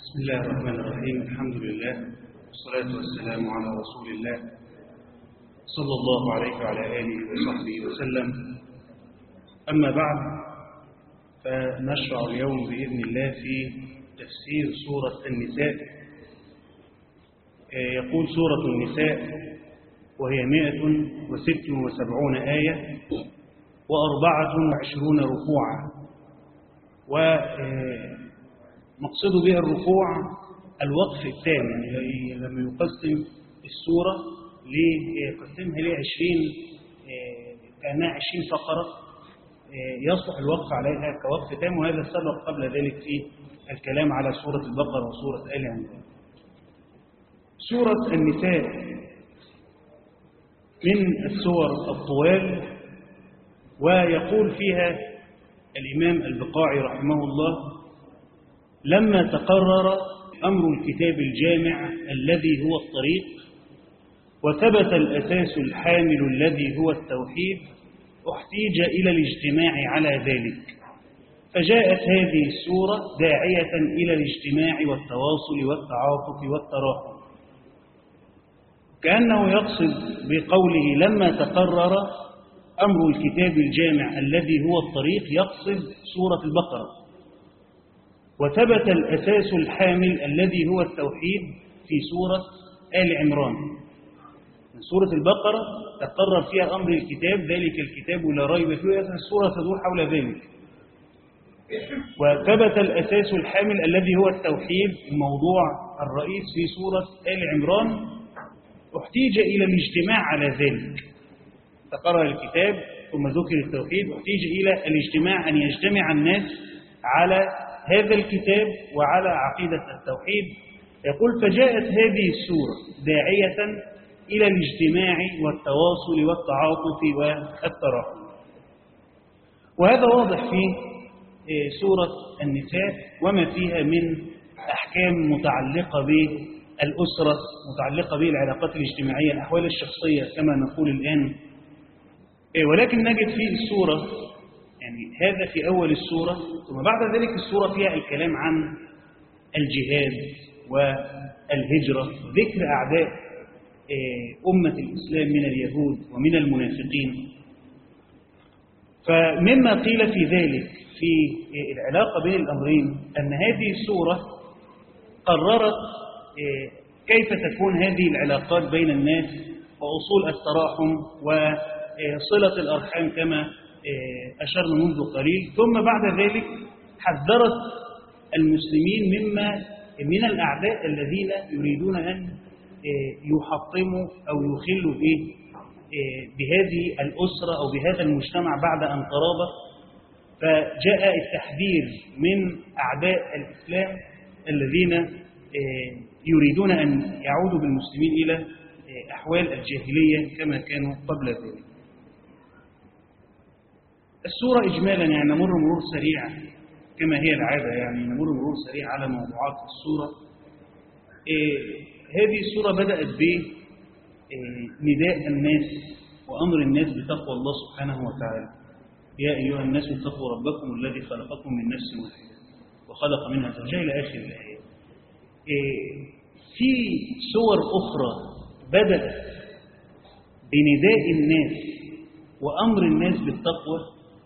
بسم الله الرحمن الرحيم الحمد لله والصلاة والسلام على رسول الله صلى الله عليه وعلى آله وصحبه وسلم أما بعد فنشرع اليوم بإذن الله في تفسير سورة النساء يقول سورة النساء وهي مائة وست وسبعون آية وأربعة وعشرون ركوعا ومقصد بها الركوع الوقف التام يعني لما يقسم السورة يقسمها ل 20 كأنها 20 فقرة يصلح الوقف عليها كوقف تام وهذا سبق قبل ذلك في الكلام على سورة البقرة وسورة آل عمران سورة النساء من السور الطوال ويقول فيها الإمام البقاعي رحمه الله لما تقرر أمر الكتاب الجامع الذي هو الطريق وثبت الأساس الحامل الذي هو التوحيد احتيج إلى الاجتماع على ذلك فجاءت هذه السورة داعية إلى الاجتماع والتواصل والتعاطف والتراحم كأنه يقصد بقوله لما تقرر أمر الكتاب الجامع الذي هو الطريق يقصد سورة البقرة وثبت الأساس الحامل الذي هو التوحيد في سورة آل عمران من سورة البقرة تقرر فيها أمر الكتاب ذلك الكتاب لا ريب فيه السورة تدور حول ذلك وثبت الأساس الحامل الذي هو التوحيد الموضوع الرئيس في سورة آل عمران احتيج إلى الاجتماع على ذلك تقرر الكتاب ثم ذكر التوحيد احتيج إلى الاجتماع أن يجتمع الناس على هذا الكتاب وعلى عقيدة التوحيد يقول فجاءت هذه السورة داعية إلى الاجتماع والتواصل والتعاطف والتراحم وهذا واضح في سورة النساء وما فيها من أحكام متعلقة بالأسرة متعلقة بالعلاقات الاجتماعية الأحوال الشخصية كما نقول الآن ولكن نجد في السورة يعني هذا في أول السورة ثم بعد ذلك السورة فيها الكلام عن الجهاد والهجرة ذكر أعداء أمة الإسلام من اليهود ومن المنافقين فمما قيل في ذلك في العلاقة بين الأمرين أن هذه السورة قررت كيف تكون هذه العلاقات بين الناس وأصول التراحم وصلة الأرحام كما أشرنا منذ قليل ثم بعد ذلك حذرت المسلمين مما من الأعداء الذين يريدون أن يحطموا أو يخلوا بإيه بهذه الأسرة أو بهذا المجتمع بعد أن ترابط فجاء التحذير من أعداء الإسلام الذين يريدون أن يعودوا بالمسلمين إلى أحوال الجاهلية كما كانوا قبل ذلك السورة إجمالا يعني نمر مرور سريع كما هي العادة يعني نمر مرور سريع على موضوعات السورة هذه السورة بدأت بنداء الناس وأمر الناس بتقوى الله سبحانه وتعالى يا أيها الناس اتقوا ربكم الذي خلقكم من نفس واحدة وخلق منها زوجها إلى آخر الآية في سور أخرى بدأت بنداء الناس وأمر الناس بالتقوى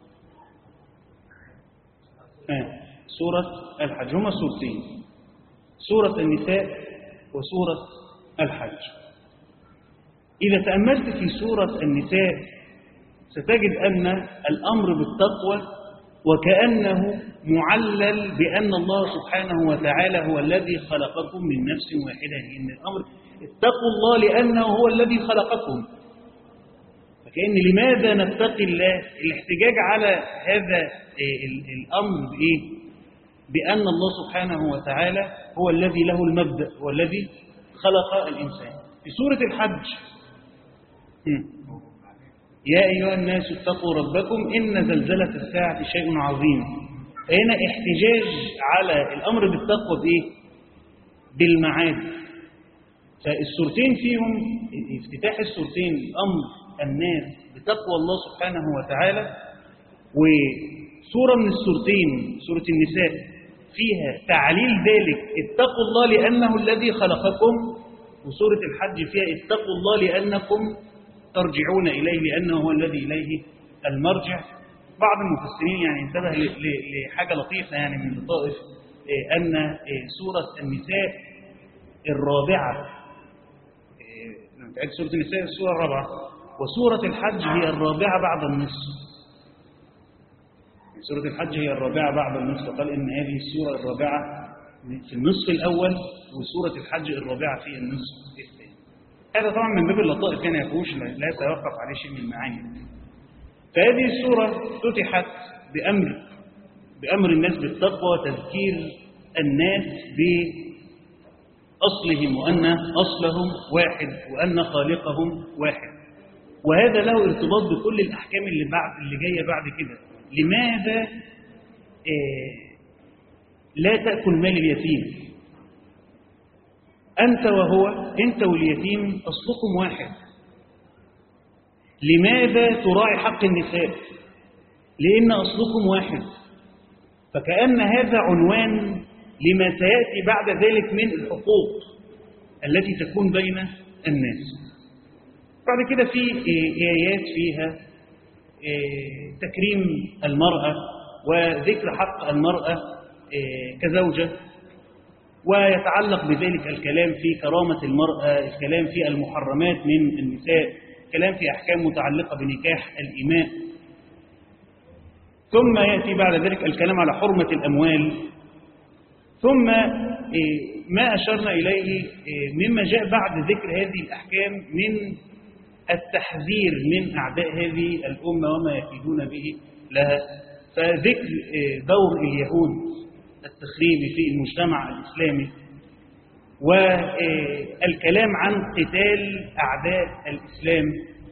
آه. سورة الحج هما سورتين سورة النساء وسورة الحج إذا تأملت في سورة النساء ستجد أن الأمر بالتقوى وكأنه معلل بأن الله سبحانه وتعالى هو الذي خلقكم من نفس واحدة إن الأمر اتقوا الله لأنه هو الذي خلقكم فكأن لماذا نتقي الله الاحتجاج على هذا الأمر بإيه بأن الله سبحانه وتعالى هو الذي له المبدأ هو الذي خلق الإنسان في سورة الحج يا أيها الناس اتقوا ربكم إن زلزلة الساعة شيء عظيم فهنا احتجاج على الأمر بالتقوى بإيه بالمعاد فالسورتين فيهم افتتاح السورتين أمر الناس بتقوى الله سبحانه وتعالى وسورة من السورتين سورة النساء فيها تعليل ذلك اتقوا الله لأنه الذي خلقكم وسورة الحج فيها اتقوا الله لأنكم ترجعون إليه لأنه هو الذي إليه المرجع بعض المفسرين يعني انتبه لحاجة لطيفة يعني من لطائف أن سورة النساء الرابعة سورة النساء السورة الرابعة وسورة الحج هي الرابعة بعد النصف سورة الحج هي الرابعة بعد النصف قال إن هذه السورة الرابعة في النصف الأول وسورة الحج الرابعة في النصف الثاني هذا طبعا من باب اللطائف كان يفوش لا يتوقف عليه شيء من المعاني فهذه السورة فتحت بأمر بأمر الناس بالتقوى وتذكير الناس بأصلهم وأن أصلهم واحد وأن خالقهم واحد وهذا له ارتباط بكل الأحكام اللي بعد اللي جاية بعد كده لماذا آه لا تأكل مال اليتيم أنت وهو أنت واليتيم أصلكم واحد لماذا تراعي حق النساء لأن أصلكم واحد فكأن هذا عنوان لما سيأتي بعد ذلك من الحقوق التي تكون بين الناس بعد كده في آيات فيها تكريم المرأة وذكر حق المرأة كزوجة ويتعلق بذلك الكلام في كرامة المرأة الكلام في المحرمات من النساء الكلام في أحكام متعلقة بنكاح الإماء ثم يأتي بعد ذلك الكلام على حرمة الأموال ثم ما أشرنا إليه مما جاء بعد ذكر هذه الأحكام من التحذير من أعداء هذه الأمة وما يكيدون به لها فذكر دور اليهود التخريبي في المجتمع الإسلامي والكلام عن قتال أعداء الإسلام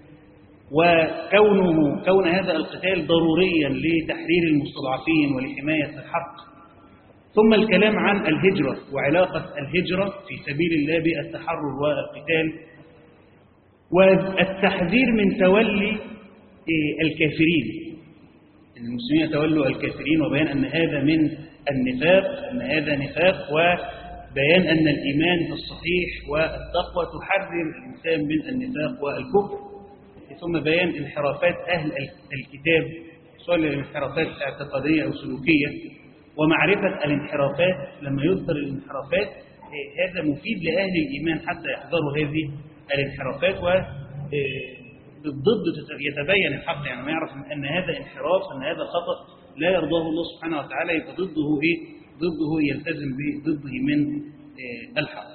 وكونه كون هذا القتال ضروريا لتحرير المستضعفين ولحماية الحق ثم الكلام عن الهجرة وعلاقة الهجرة في سبيل الله بالتحرر والقتال والتحذير من تولي الكافرين المسلمين يتولوا الكافرين وبيان أن هذا من النفاق أن هذا نفاق وبيان أن الإيمان الصحيح والتقوى تحرر الإنسان من النفاق والكفر ثم بيان انحرافات أهل الكتاب سواء الانحرافات اعتقادية أو سلوكية ومعرفة الانحرافات لما يذكر الانحرافات هذا مفيد لأهل الإيمان حتى يحذروا هذه الانحرافات وبالضد يتبين الحق يعني ما يعرف أن هذا انحراف أن هذا خطأ لا يرضاه الله سبحانه وتعالى يبقى ضده إيه؟ ضده يلتزم ضده من الحق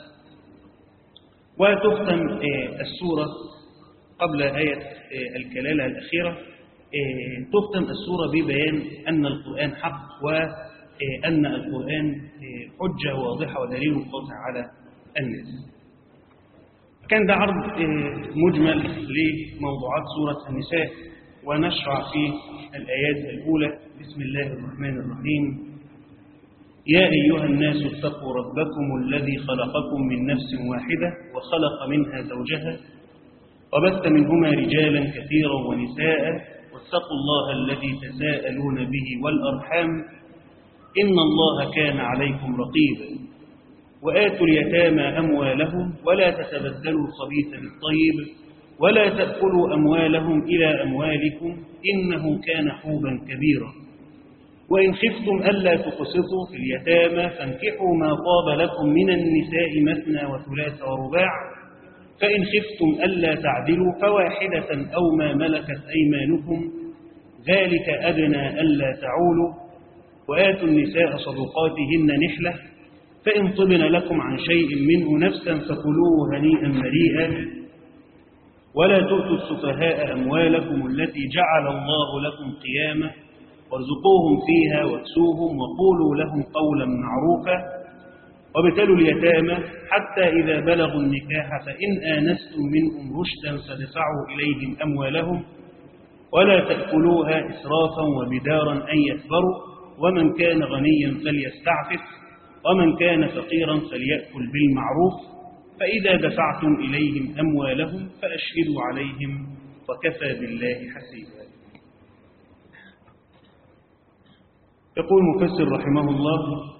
وتختم السورة قبل آية الكلالة الأخيرة تختم السورة ببيان أن القرآن حق وأن القرآن حجة واضحة ودليل قاطع على الناس كان ده عرض مجمل لموضوعات سورة النساء ونشرع في الآيات الأولى بسم الله الرحمن الرحيم يا أيها الناس اتقوا ربكم الذي خلقكم من نفس واحدة وخلق منها زوجها وبث منهما رجالا كثيرا ونساء واتقوا الله الذي تساءلون به والأرحام إن الله كان عليكم رقيبا وآتوا اليتامى أموالهم ولا تتبدلوا الخبيث بالطيب ولا تأكلوا أموالهم إلى أموالكم إنه كان حوبا كبيرا وإن خفتم ألا تقسطوا في اليتامى فانكحوا ما طاب لكم من النساء مثنى وثلاث ورباع فإن خفتم ألا تعدلوا فواحدة أو ما ملكت أيمانكم ذلك أدنى ألا تعولوا وآتوا النساء صدقاتهن نحلة فإن طبن لكم عن شيء منه نفسا فكلوه هنيئا مريئا ولا تؤتوا السفهاء أموالكم التي جعل الله لكم قياما وارزقوهم فيها واكسوهم وقولوا لهم قولا معروفا وابتلوا اليتامى حتى إذا بلغوا النكاح فإن آنستم منهم رشدا فدفعوا إليهم أموالهم ولا تأكلوها إسرافا وبدارا أن يكبروا ومن كان غنيا فليستعفف ومن كان فقيرا فليأكل بالمعروف فإذا دفعتم إليهم أموالهم فأشهدوا عليهم وكفى بالله حسيبا يقول مفسر رحمه الله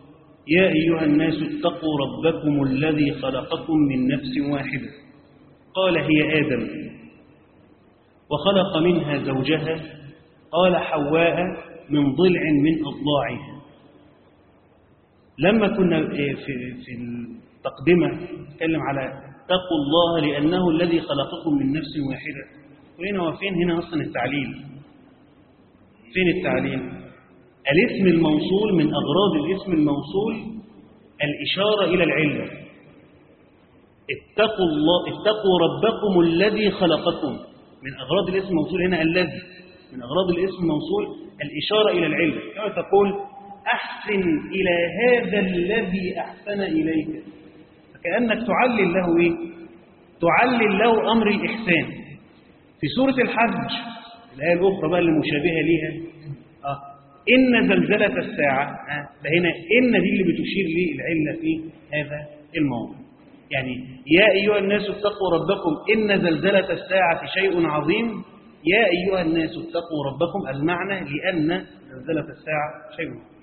يا أيها الناس اتقوا ربكم الذي خلقكم من نفس واحدة قال هي آدم وخلق منها زوجها قال حواء من ضلع من أضلاعها لما كنا في في التقدمة نتكلم على اتقوا الله لأنه الذي خلقكم من نفس واحدة وهنا وفين هنا أصلا التعليل فين التعليل الاسم الموصول من أغراض الاسم الموصول الإشارة إلى العلة اتقوا الله اتقوا ربكم الذي خلقكم من أغراض الاسم الموصول هنا الذي من أغراض الاسم الموصول الإشارة إلى العلة كما تقول أحسن إلى هذا الذي أحسن إليك فكأنك تعلل له إيه؟ تعلل له أمر الإحسان في سورة الحج الآية الأخرى بقى اللي مشابهة ليها آه. إن زلزلة الساعة آه. فهنا إن دي اللي بتشير لي العلة في هذا الموضوع يعني يا أيها الناس اتقوا ربكم إن زلزلة الساعة شيء عظيم يا أيها الناس اتقوا ربكم المعنى لأن زلزلة الساعة شيء عظيم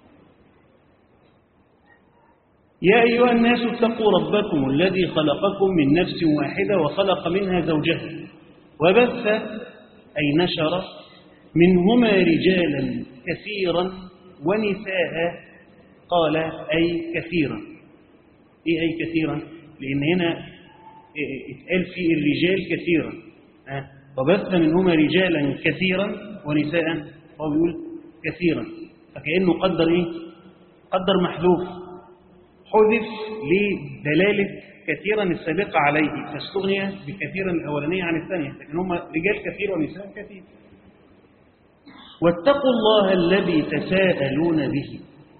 يا أيها الناس اتقوا ربكم الذي خلقكم من نفس واحدة وخلق منها زوجها وبث أي نشر منهما رجالا كثيرا ونساء قال أي كثيرا إيه أي كثيرا لأن هنا اتقال في الرجال كثيرا وبث منهما رجالا كثيرا ونساء هو بيقول كثيرا فكأنه قدر إيه قدر محذوف حذف لدلالة كثيرا السابقة عليه فاستغني بكثيرا الأولانية عن الثانية لكن هم رجال كثير ونساء كثير واتقوا الله الذي تساءلون به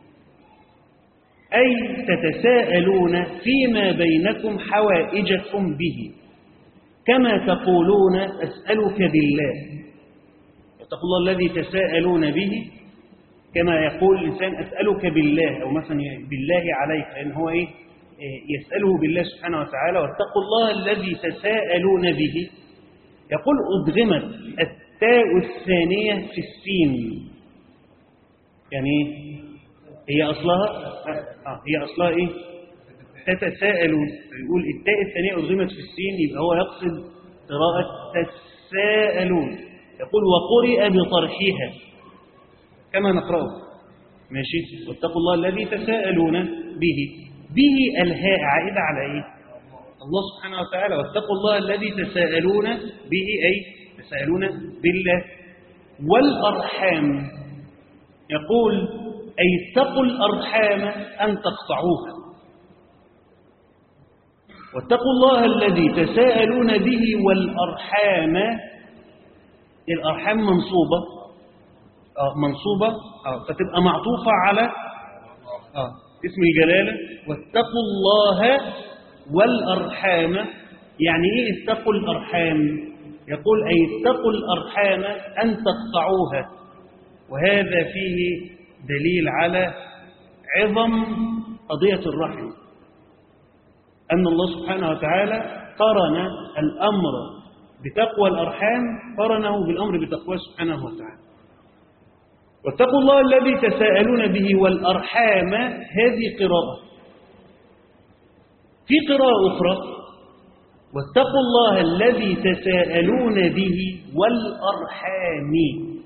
أي تتساءلون فيما بينكم حوائجكم به كما تقولون أسألك بالله واتقوا الله الذي تساءلون به كما يقول الإنسان أسألك بالله أو مثلا بالله عليك لأن هو إيه يسأله بالله سبحانه وتعالى واتقوا الله الذي تساءلون به يقول أدغمت التاء الثانية في السين يعني هي أصلها آه هي أصلها إيه تتساءلون يقول التاء الثانية أدغمت في السين يبقى هو يقصد قراءة تساءلون يقول وقرئ بطرحها كما نقرأه ماشي واتقوا الله الذي تساءلون به به الهاء عائدة على إيه الله سبحانه وتعالى واتقوا الله الذي تساءلون به أي تساءلون بالله والأرحام يقول أي اتقوا الأرحام أن تقطعوها واتقوا الله الذي تساءلون به والأرحام الأرحام منصوبة آه منصوبة آه فتبقى معطوفة على آه اسم الجلالة واتقوا الله والأرحام يعني إيه اتقوا الأرحام يقول أي اتقوا الأرحام أن تقطعوها وهذا فيه دليل على عظم قضية الرحم أن الله سبحانه وتعالى قرن الأمر بتقوى الأرحام قرنه بالأمر بتقوى سبحانه وتعالى واتقوا الله الذي تساءلون به والأرحام هذه قراءة في قراءة أخرى واتقوا الله الذي تساءلون به والأرحام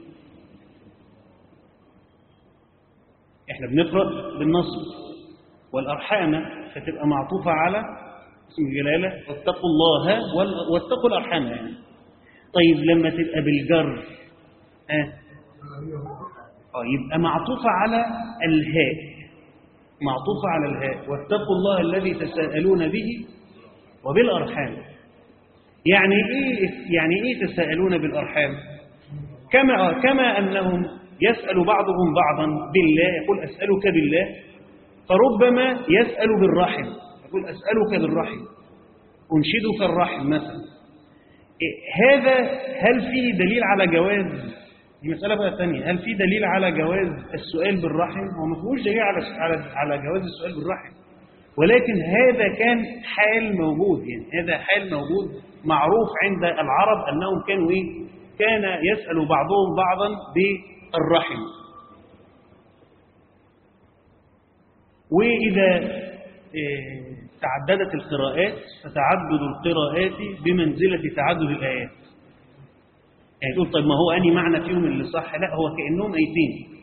احنا بنقرأ بالنصب والأرحام فتبقى معطوفة على اسم الجلالة واتقوا الله واتقوا الأرحام يعني طيب لما تبقى بالجر آه. آه يبقى معطوفة على الهاء معطوفة على الهاء واتقوا الله الذي تساءلون به وبالأرحام يعني إيه يعني إيه تساءلون بالأرحام كما كما أنهم يسأل بعضهم بعضا بالله يقول أسألك بالله فربما يسأل بالرحم يقول أسألك بالرحم أنشدك الرحم مثلا هذا هل فيه دليل على جواز دي مسألة بقى ثانية هل في دليل على جواز السؤال بالرحم هو ما فيهوش دليل على على على جواز السؤال بالرحم ولكن هذا كان حال موجود يعني هذا حال موجود معروف عند العرب أنهم كانوا إيه كان يسأل بعضهم بعضا بالرحم وإذا آه، تعددت القراءات فتعدد القراءات بمنزلة تعدد الآيات يعني تقول طيب ما هو أني معنى فيهم اللي صح لا هو كأنهم أيتين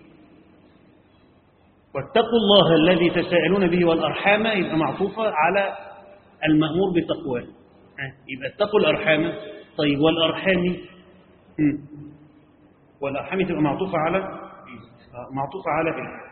واتقوا الله الذي تساءلون به والأرحام يبقى معطوفة على المأمور بتقواه ها، يبقى اتقوا الأرحام طيب والأرحام هم. والأرحام تبقى معطوفة على آه، معطوفة على إيه؟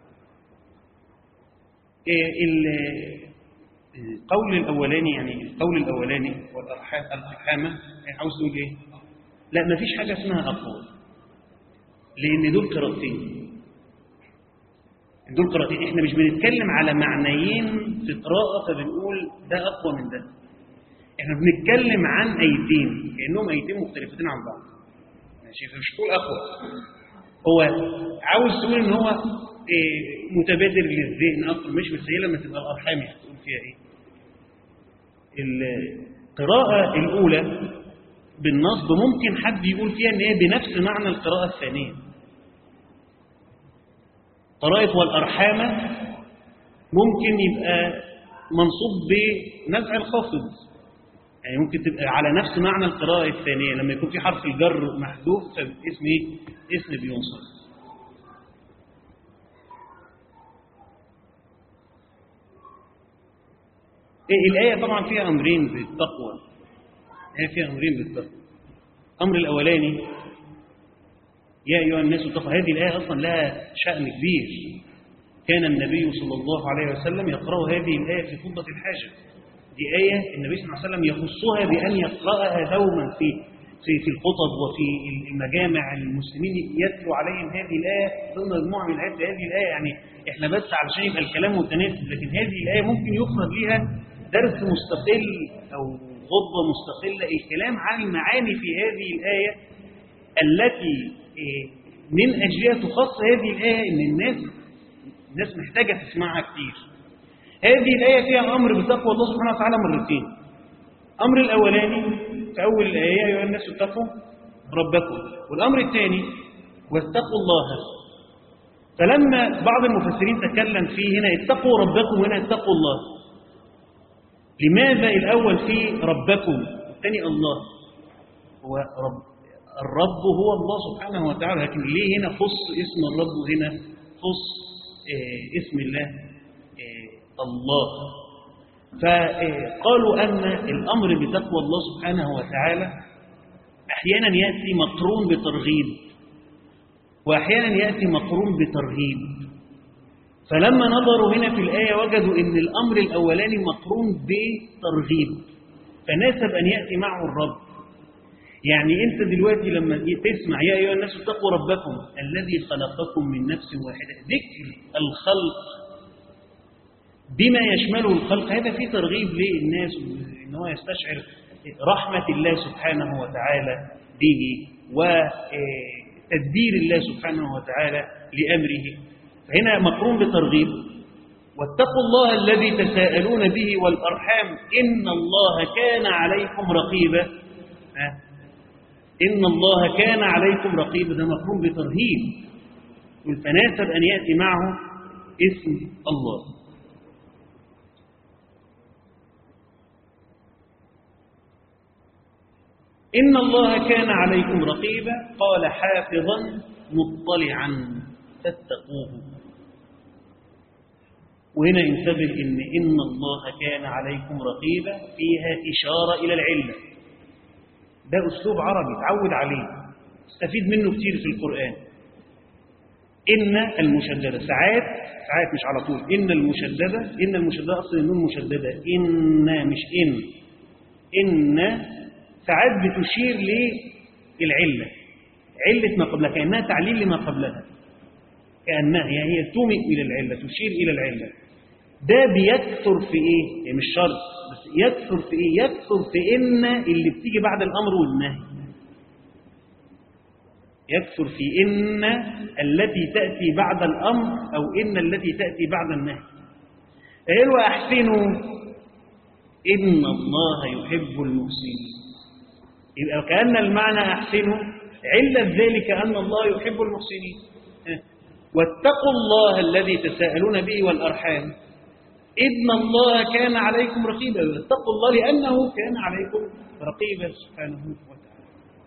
إيه ال- القول الأولاني يعني القول الأولاني والأرحام الأرحامة يعني عاوز تقول إيه؟ لا ما فيش حاجة اسمها أقوال لأن دول قراءتين دول قراءتين احنا مش بنتكلم على معنيين في قراءة فبنقول ده أقوى من ده احنا بنتكلم عن أيتين كأنهم أيتين مختلفتين عن بعض ماشي فمش تقول أقوى هو عاوز تقول ان هو إيه متبادر للذهن اكتر مش بس هي لما تبقى الارحام هتقول فيها ايه القراءة الأولى بالنصب ممكن حد يقول فيها ان هي بنفس معنى القراءة الثانية قراءة والأرحام ممكن يبقى منصوب بنزع الخافض يعني ممكن تبقى على نفس معنى القراءة الثانية لما يكون في حرف الجر محذوف فاسم ايه؟ اسم بينصب إيه الآية طبعا فيها أمرين بالتقوى الآية فيها أمرين بالتقوى الأمر الأولاني يا أيها الناس اتقوا هذه الآية أصلا لها شأن كبير كان النبي صلى الله عليه وسلم يقرأ هذه الآية في خطبة الحاجة دي آية النبي صلى الله عليه وسلم يخصها بأن يقرأها دوما في في في الخطب وفي المجامع المسلمين يتلو عليهم هذه الآية ضمن مجموعة من آيات هذه الآية يعني احنا بس علشان يبقى الكلام متناسب لكن هذه الآية ممكن يخرج لها درس مستقل أو غضبة مستقلة الكلام عن المعاني في هذه الآية التي إيه، من أجلها تخص هذه الآية إن الناس الناس محتاجة تسمعها كتير هذه الآية فيها أمر بتقوى الله سبحانه وتعالى مرتين الأمر الأولاني في أول الآية يا أيها الناس اتقوا ربكم والأمر الثاني واتقوا الله فلما بعض المفسرين تكلم فيه هنا اتقوا ربكم وهنا اتقوا الله لماذا الأول في ربكم والثاني الله هو رب الرب هو الله سبحانه وتعالى لكن ليه هنا خص اسم الرب وهنا خص آه، اسم الله آه، الله فقالوا أن الأمر بتقوى الله سبحانه وتعالى أحيانا يأتي مقرون بترغيب وأحيانا يأتي مقرون بترهيب فلما نظروا هنا في الآية وجدوا أن الأمر الأولاني مقرون بترغيب فناسب أن يأتي معه الرب يعني أنت دلوقتي لما تسمع يا أيها الناس اتقوا ربكم الذي خلقكم من نفس واحدة ذكر الخلق بما يشمله الخلق هذا فيه ترغيب للناس ان هو يستشعر رحمة الله سبحانه وتعالى به وتدبير الله سبحانه وتعالى لأمره فهنا مقرون بترغيب واتقوا الله الذي تساءلون به والأرحام إن الله كان عليكم رقيبا ها؟ إن الله كان عليكم رقيبا ده مقرون بترهيب فناسب أن يأتي معه اسم الله إن الله كان عليكم رقيبا قال حافظا مطلعا فاتقوه وهنا ينتبه إن إن الله كان عليكم رقيبا فيها إشارة إلى العلة ده أسلوب عربي تعود عليه استفيد منه كتير في القرآن إن المشددة ساعات ساعات مش على طول إن المشددة إن المشددة أصلا النون مشددة إن مش إن إن ساعات بتشير للعلة علة ما قبلها كأنها تعليل لما قبلها كأنها يعني هي تومئ إلى العلة تشير إلى العلة ده بيكثر في إيه؟ يعني مش شرط بس يكثر في إيه؟ يكثر في إن اللي بتيجي بعد الأمر والنهي يكثر في إن التي تأتي بعد الأمر أو إن التي تأتي بعد النهي قال وأحسنوا إن الله يحب المحسنين يبقى كأن المعنى أحسنه علة ذلك أن الله يحب المحسنين واتقوا الله الذي تساءلون به والأرحام إن الله كان عليكم رقيبا اتقوا الله لأنه كان عليكم رقيبا سبحانه وتعالى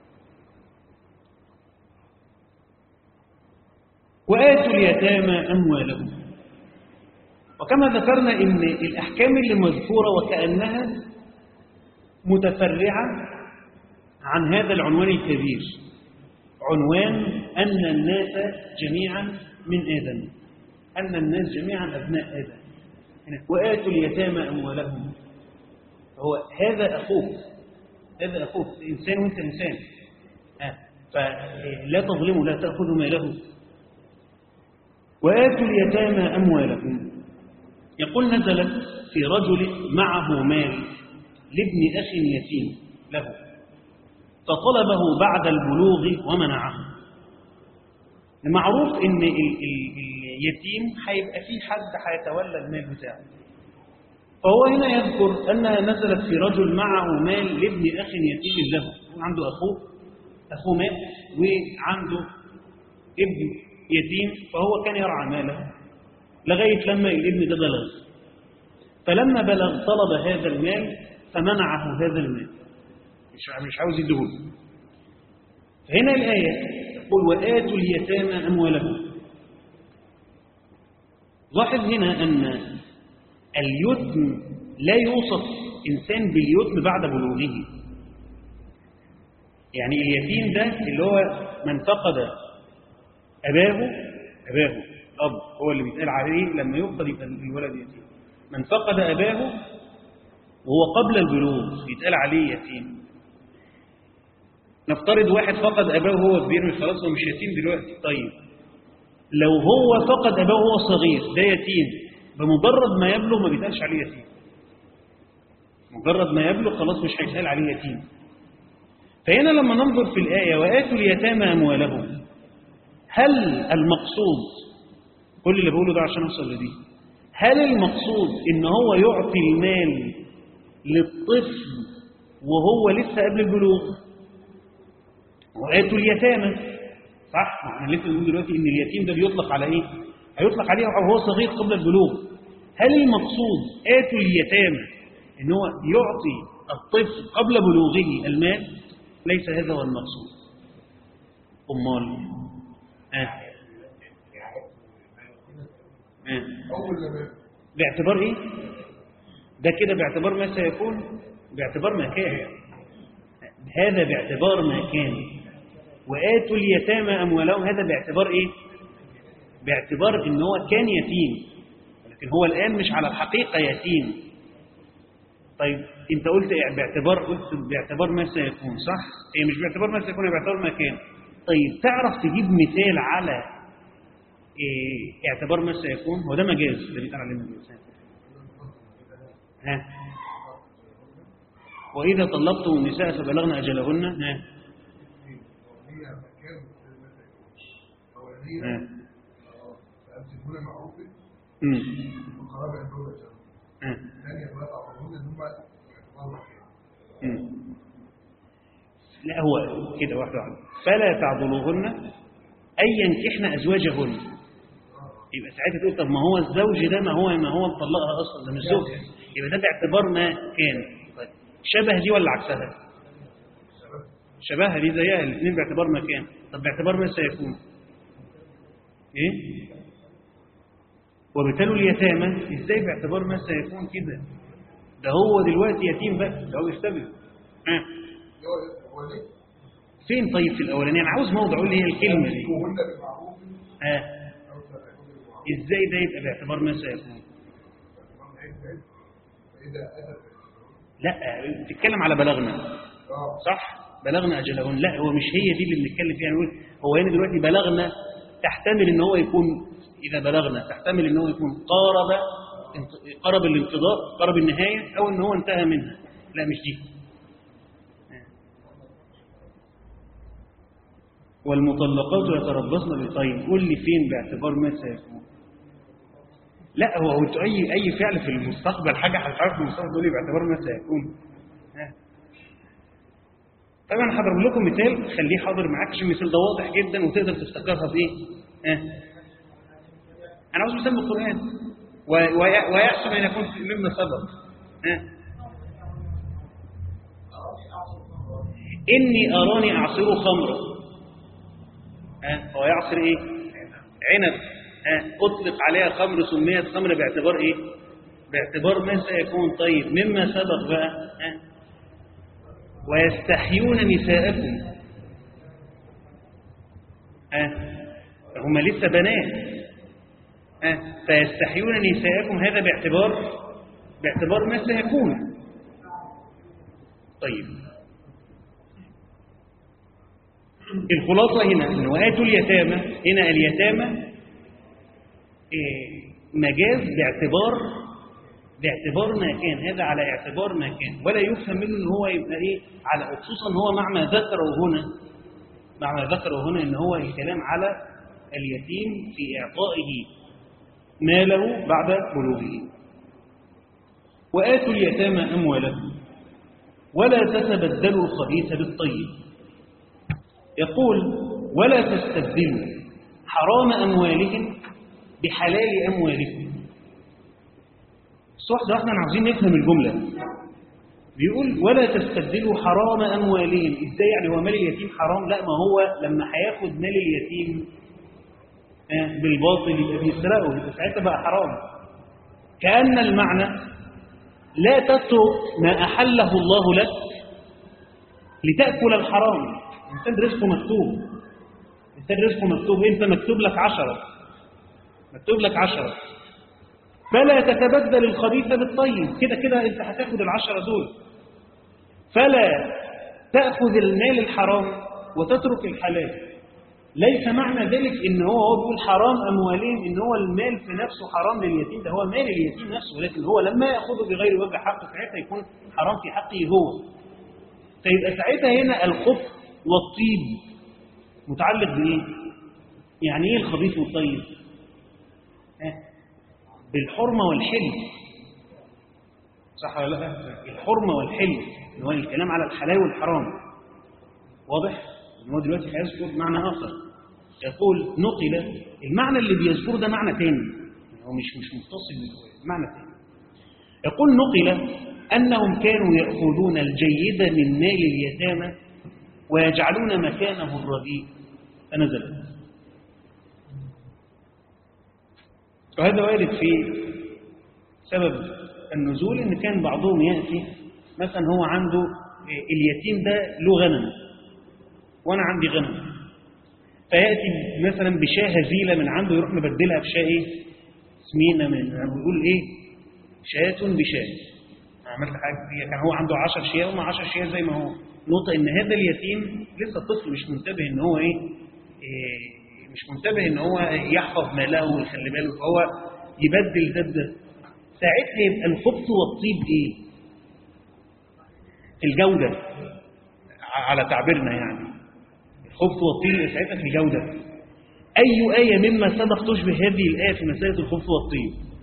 وآتوا اليتامى أموالهم وكما ذكرنا إن الأحكام اللي مذكورة وكأنها متفرعة عن هذا العنوان الكبير عنوان أن الناس جميعا من آدم أن الناس جميعا أبناء آدم وآتوا اليتامى أموالهم هو هذا أخوك هذا أخوك إنسان وأنت إنسان فلا تظلموا لا تأخذوا ماله وآتوا اليتامى أموالهم يقول نزلت في رجل معه مال لابن أخ يتيم له فطلبه بعد البلوغ ومنعه المعروف ان اليتيم هيبقى فيه حد هيتولى المال بتاعه فهو هنا يذكر انها نزلت في رجل معه مال لابن اخ يتيم له عنده اخوه اخوه مات وعنده ابن يتيم فهو كان يرعى ماله لغايه لما الابن ده بلغ فلما بلغ طلب هذا المال فمنعه هذا المال مش مش عاوز يديهوله هنا الآية تقول وآتوا اليتامى أموالهم لاحظ هنا أن اليتم لا يوصف إنسان باليتم بعد بلوغه يعني اليتيم ده اللي هو من فقد أباه أباه الأب هو اللي بيتقال عليه لما يفقد يبقى الولد يتيم من فقد أباه وهو قبل البلوغ يتقال عليه يتيم نفترض واحد فقد أباه وهو كبير مش خلاص هو مش يتيم دلوقتي طيب لو هو فقد أباه وهو صغير ده يتيم بمجرد ما يبلغ ما بيتقالش عليه يتيم مجرد ما يبلغ خلاص مش هيتقال عليه يتيم فهنا لما ننظر في الآية وآتوا اليتامى أموالهم هل المقصود كل اللي بقوله ده عشان أوصل لدي هل المقصود إن هو يعطي المال للطفل وهو لسه قبل البلوغ وآتوا اليتامى صح احنا لسه بنقول دلوقتي ان اليتيم ده بيطلق على ايه هيطلق عليه وهو صغير قبل البلوغ هل المقصود آتوا اليتامى ان هو يعطي الطفل قبل بلوغه المال ليس هذا هو المقصود امال آه. آه. باعتبار ايه ده كده باعتبار ما سيكون باعتبار ما كان هذا باعتبار ما كان وآتوا اليتامى أموالهم هذا باعتبار إيه؟ باعتبار إن هو كان يتيم لكن هو الآن مش على الحقيقة يتيم طيب أنت قلت إيه باعتبار قلت باعتبار ما سيكون صح؟ هي مش باعتبار ما سيكون هي باعتبار ما كان طيب تعرف تجيب مثال على إيه اعتبار ما سيكون هو ده مجاز اللي بيتقال عليه مجاز ها وإذا طلقتم النساء فبلغن أجلهن ها فأمسكون معروف امم وقرابة الدولة ها ثانيا ولا تعرفون ان هم يعتبروا مكان مم. لا هو كده واحدة واحدة فلا تعضلوهن أن ينكحن أزواجهن يبقى ساعتها تقول طب ما هو الزوج ده ما هو ما هو مطلقها أصلا ده مش زوج يبقى ده باعتبار ما كان طيب شبه دي ولا عكسها شبهها دي زيها الاثنين باعتبار ما كان طب باعتبار ما سيكون ايه وبالتالي اليتامى ازاي باعتبار ما سيكون كده ده هو دلوقتي يتيم بقى ده هو يستبد ها هو ليه؟ فين طيب في الاولانيه انا عاوز موضع قول لي هي الكلمه دي وهن بالمعروف ها أو سيكون بالمعروف ازاي ده يبقى باعتبار ما سيكون فإذا أتت لا بتتكلم على بلغنا اه صح بلغنا اجلهن لا هو مش هي دي اللي بنتكلم فيها نقول هو هنا دلوقتي بلغنا تحتمل ان هو يكون اذا بلغنا تحتمل ان هو يكون قارب انت- قرب الانقضاء قرب النهايه او ان هو انتهى منها لا مش دي والمطلقات يتربصن بطيب قول لي فين باعتبار ما سيكون لا هو هو انتوا اي اي فعل في المستقبل حاجه هتعرف في المستقبل تقول لي باعتبار ما سيكون ها. طبعا هضرب لكم مثال خليه حاضر معاك عشان المثال ده واضح جدا وتقدر تفتكرها بايه ها أنا عاوز مثال من القرآن و- وي- ويحسن أن يكون مما سبق ها؟ إني أراني أعصر خمرا ها؟ هو يعصر إيه؟ عنب ها؟ أطلق عليها خمر سميت خمر باعتبار إيه؟ باعتبار ما سيكون طيب مما سبق بقى ها؟ ويستحيون نساءكم ها؟ هم لسه بنات ها؟ فيستحيون نساءكم هذا باعتبار باعتبار ما سيكون طيب الخلاصة هنا أن وآتوا اليتامى هنا اليتامى إيه، مجاز باعتبار باعتبار ما كان هذا على اعتبار ما كان ولا يفهم منه ان هو يبقى ايه على خصوصا هو مع ما ذكره هنا مع ما ذكره هنا ان هو الكلام على اليتيم في اعطائه ماله بعد بلوغه وآتوا اليتامى أموالهم ولا تتبدلوا الخبيث بالطيب يقول ولا تستبدلوا حرام أموالهم بحلال أموالكم الصح ده احنا عاوزين نفهم الجملة بيقول ولا تستبدلوا حرام أموالهم إزاي يعني هو مال اليتيم حرام لا ما هو لما هياخد مال اليتيم آه، بالباطل يبقى بيسرقه يبقى ساعتها بقى حرام كأن المعنى لا تترك ما أحله الله لك لتأكل الحرام الإنسان رزقه مكتوب الإنسان رزقه مكتوب أنت مكتوب لك عشرة مكتوب لك عشرة فلا تتبدل الخبيث بالطيب كده كده أنت هتاخد العشرة دول فلا تأخذ المال الحرام وتترك الحلال ليس معنى ذلك ان هو هو بيقول حرام اموالهم ان هو المال في نفسه حرام لليتيم ده هو مال اليتيم نفسه ولكن هو لما ياخذه بغير وجه حق ساعتها يكون حرام في حقه هو فيبقى ساعتها هنا الخبث والطيب متعلق بايه يعني ايه الخبيث والطيب ها؟ بالحرمه والحل صح ولا لا الحرمه والحل اللي هو الكلام على الحلال والحرام واضح ان هو دلوقتي هيذكر معنى اخر يقول نقل المعنى اللي بيذكره ده معنى تاني يعني هو مش مش متصل بمعنى تاني يقول نقل انهم كانوا ياخذون الجيد من مال اليتامى ويجعلون مكانه الرديء فنزل وهذا وارد في سبب النزول ان كان بعضهم ياتي مثلا هو عنده اليتيم ده له غنم وانا عندي غنم فياتي مثلا بشاه هزيله من عنده يروح مبدلها بشاه ايه سمينه من بيقول ايه شاة بشاه عملت حاجه كان هو عنده 10 شياه وما 10 شياه زي ما هو نقطه ان هذا اليتيم لسه طفل مش منتبه ان هو ايه, إيه مش منتبه ان هو يحفظ ماله ويخلي باله فهو يبدل ده بده ساعتها يبقى الخبث والطيب ايه الجوده على تعبيرنا يعني الخبث والطيب ساعتها في الجودة أي آية مما سبق تشبه هذه الآية في مسألة الخبث والطيب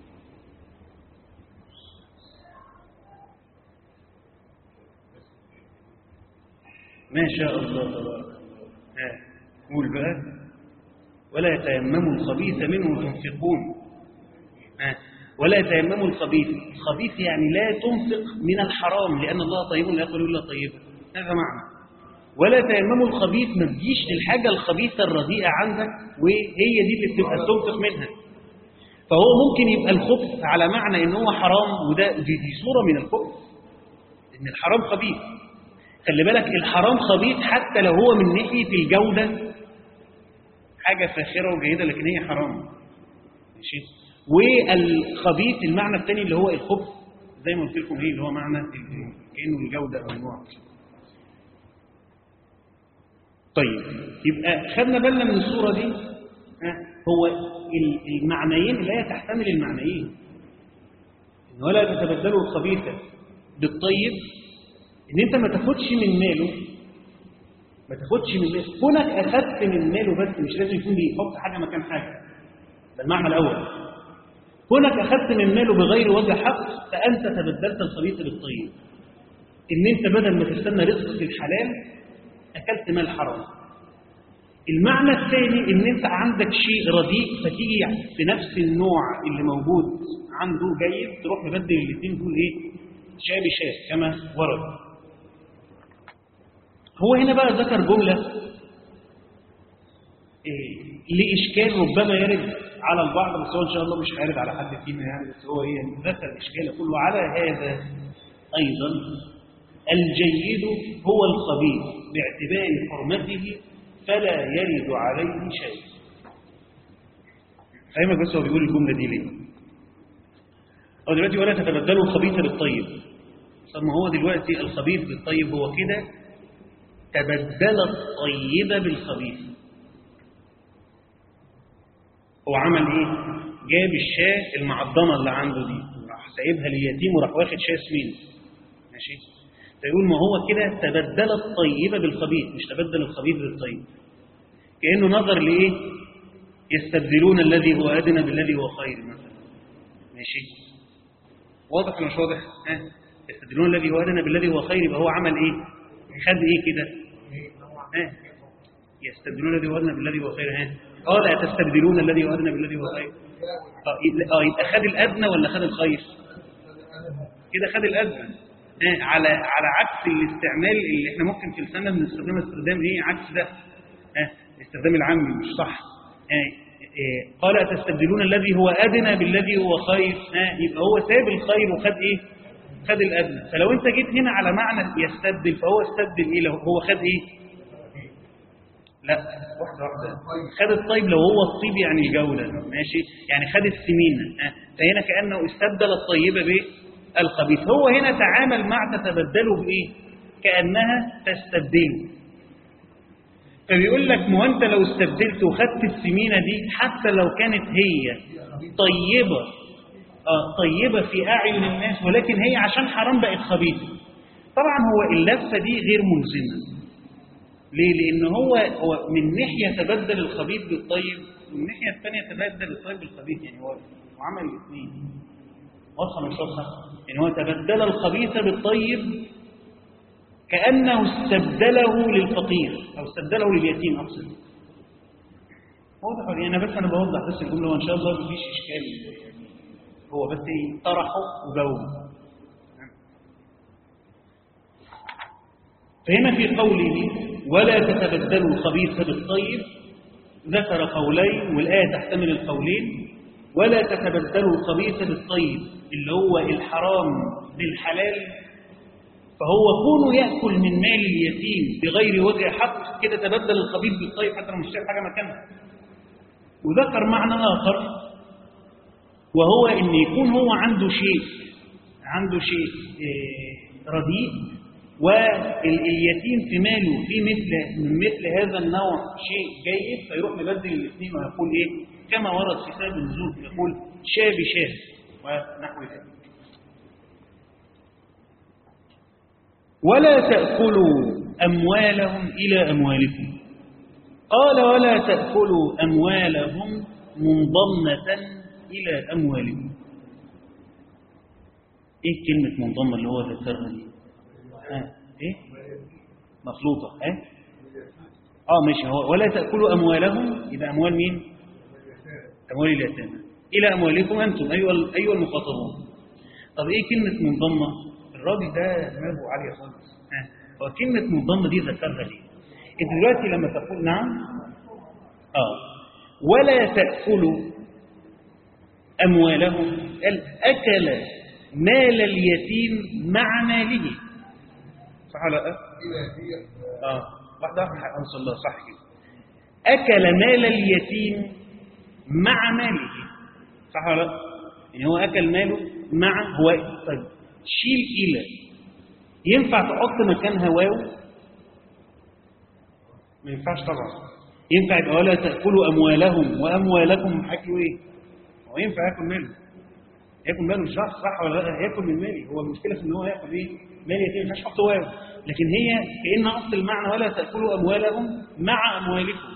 ما شاء الله تبارك الله ها قول بقى ولا يتيمموا الخبيث منه تنفقون ها ولا يتيمموا الخبيث الخبيث يعني لا تنفق من الحرام لأن الله طيب لا يقول إلا طيبا هذا معنى ولا تيمموا الخبيث ما تجيش للحاجة الخبيثة الرديئة عندك وهي دي اللي بتبقى تنفق منها فهو ممكن يبقى الخبث على معنى ان هو حرام وده دي, دي صورة من الخبث ان الحرام خبيث خلي بالك الحرام خبيث حتى لو هو من ناحية الجودة حاجة فاخرة وجيدة لكن هي حرام ماشي والخبيث المعنى الثاني اللي هو الخبث زي ما قلت لكم ايه اللي هو معنى كأنه الجودة او النوع طيب يبقى خدنا بالنا من الصورة دي هو المعنيين لا تحتمل المعنيين إن ولا تتبدلوا الخبيث بالطيب إن أنت ما تاخدش من ماله ما تاخدش من ماله كونك أخذت من ماله بس مش لازم يكون بيحط حاجة مكان حاجة ده المعنى الأول كونك أخذت من ماله بغير وجه حق فأنت تبدلت الخبيث بالطيب إن أنت بدل ما تستنى رزق في الحلال أكلت مال حرام المعنى الثاني ان انت عندك شيء رديء فتيجي في نفس النوع اللي موجود عنده جيد تروح مبدل الاثنين تقول ايه شاب شاب كما ورد هو هنا بقى ذكر جملة إيه لإشكال ربما يرد على البعض بس هو إن شاء الله مش هيرد على حد فينا يعني بس هو إيه يعني ذكر الإشكال كله على هذا أيضا الجيد هو الخبيث باعتبار حرمته فلا يرد عليه شيء فاهمك بس هو بيقول الجملة دي ليه هو دلوقتي ولا تتبدلوا الخبيث بالطيب طب ما هو دلوقتي الخبيث بالطيب هو كده تبدل الطيب بالخبيث هو عمل ايه جاب الشاة المعضمة اللي عنده دي راح سايبها لليتيم وراح واخد شاة سمين ماشي فيقول ما هو كده تبدل الطيب بالخبيث مش تبدل الخبيث بالطيب كأنه نظر لإيه يستبدلون الذي هو أدنى بالذي هو خير مثلا ماشي واضح ولا مش واضح ها يستبدلون الذي هو أدنى بالذي هو خير يبقى هو عمل إيه خد إيه كده ها يستبدلون الذي هو أدنى بالذي هو خير ها اه لا تستبدلون الذي هو أدنى بالذي هو خير اه يبقى خد الأدنى ولا خد الخير كده خد الأدنى آه على على عكس الاستعمال اللي احنا ممكن في لساننا بنستخدمه استخدام ايه عكس ده آه الاستخدام العامي مش صح آه قال أتستبدلون الذي هو أدنى بالذي هو خير يبقى هو ساب الخير وخد إيه خد الأدنى فلو أنت جيت هنا على معنى يستبدل فهو استبدل إيه لو هو خد إيه لا واحدة واحدة خد الطيب لو هو الطيب يعني الجودة ماشي يعني خد السمينة فهنا كأنه استبدل الطيبة بالخبيث هو هنا تعامل مع تتبدله بإيه كأنها تستبدله فبيقول لك ما انت لو استبدلت وخدت السمينة دي حتى لو كانت هي طيبة آه طيبة في أعين الناس ولكن هي عشان حرام بقت خبيثة طبعا هو اللفة دي غير ملزمة ليه؟ لأن هو, هو من ناحية تبدل الخبيث بالطيب ومن الناحية الثانية تبدل الطيب بالخبيث يعني هو عمل الاثنين واضحة مش واضحة؟ يعني هو تبدل الخبيث بالطيب كأنه استبدله للفقير أو استبدله لليتيم أقصد واضح يعني أنا بس أنا بوضح بس الجملة وإن شاء الله مفيش إشكال يعني هو بس إيه طرحه وجاوبه فهنا في قوله ولا تتبدلوا الخبيث بالطيب ذكر قولين والآية تحتمل القولين ولا تتبدلوا الخبيث بالطيب اللي هو الحرام بالحلال فهو كونه يأكل من مال اليتيم بغير وجه حق كده تبدل الخبيث بالطيب حتى لو مش شايف حاجة مكانها وذكر معنى آخر وهو إن يكون هو عنده شيء عنده شيء رديء واليتيم في ماله في مثل من مثل هذا النوع شيء جيد فيروح مبدل الاثنين ويقول ايه كما ورد في كتاب النزول يقول شاه بشاه ونحو ذلك ولا تأكلوا أموالهم إلى أموالكم قال ولا تأكلوا أموالهم منضمة إلى أموالكم إيه كلمة منضمة اللي هو ذكرها دي ها إيه مخلوطة ها آه ماشي هو ولا تأكلوا أموالهم إلى أموال مين أموال اليتامى إلى أموالكم أنتم أيها أيها المخاطبون طب إيه كلمة منضمة الراجل ده دماغه عالية خالص ها هو كلمة منضمة دي ذكرها ليه انت دلوقتي لما تقول نعم اه ولا تأكلوا أموالهم قال أكل مال اليتيم مع ماله صح ولا لا؟ اه واحدة واحدة أنصر الله صح كده أكل مال اليتيم مع ماله صح ولا لا؟ يعني هو أكل ماله مع هو طيب شيل إلى ينفع تحط مكانها واو ما ينفعش طبعا ينفع يبقى ولا تأكلوا أموالهم وأموالكم حكوا إيه هو ينفع يأكل ماله يأكل ماله مش صح صح ولا لا يأكل من مالي هو المشكلة في إن هو يأكل إيه مال يتيم ما ينفعش يحط واو لكن هي كأن أصل المعنى ولا تأكلوا أموالهم مع أموالكم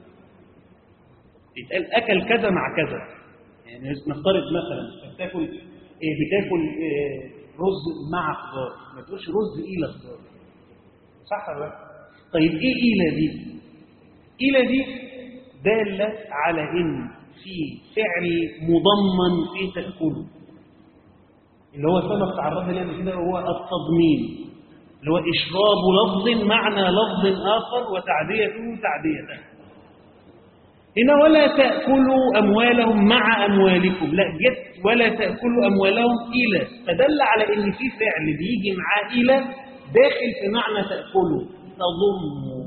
يتقال أكل كذا مع كذا يعني نفترض مثلا بتاكل إيه بتاكل إيه رز مع خضار ما تقولش رز إلى خضار صح ولا لا طيب إيه إلى دي إلى دي دالة على إن في فعل مضمن في تأكله اللي هو سبب تعرضنا ليه قبل كده هو التضمين اللي هو إشراب لفظ معنى لفظ آخر وتعديته تعديته هنا ولا تأكلوا أموالهم مع أموالكم لا جت ولا تأكلوا أموالهم إلى فدل على إن في فعل بيجي معاه إلى داخل في معنى تأكلوا تضموا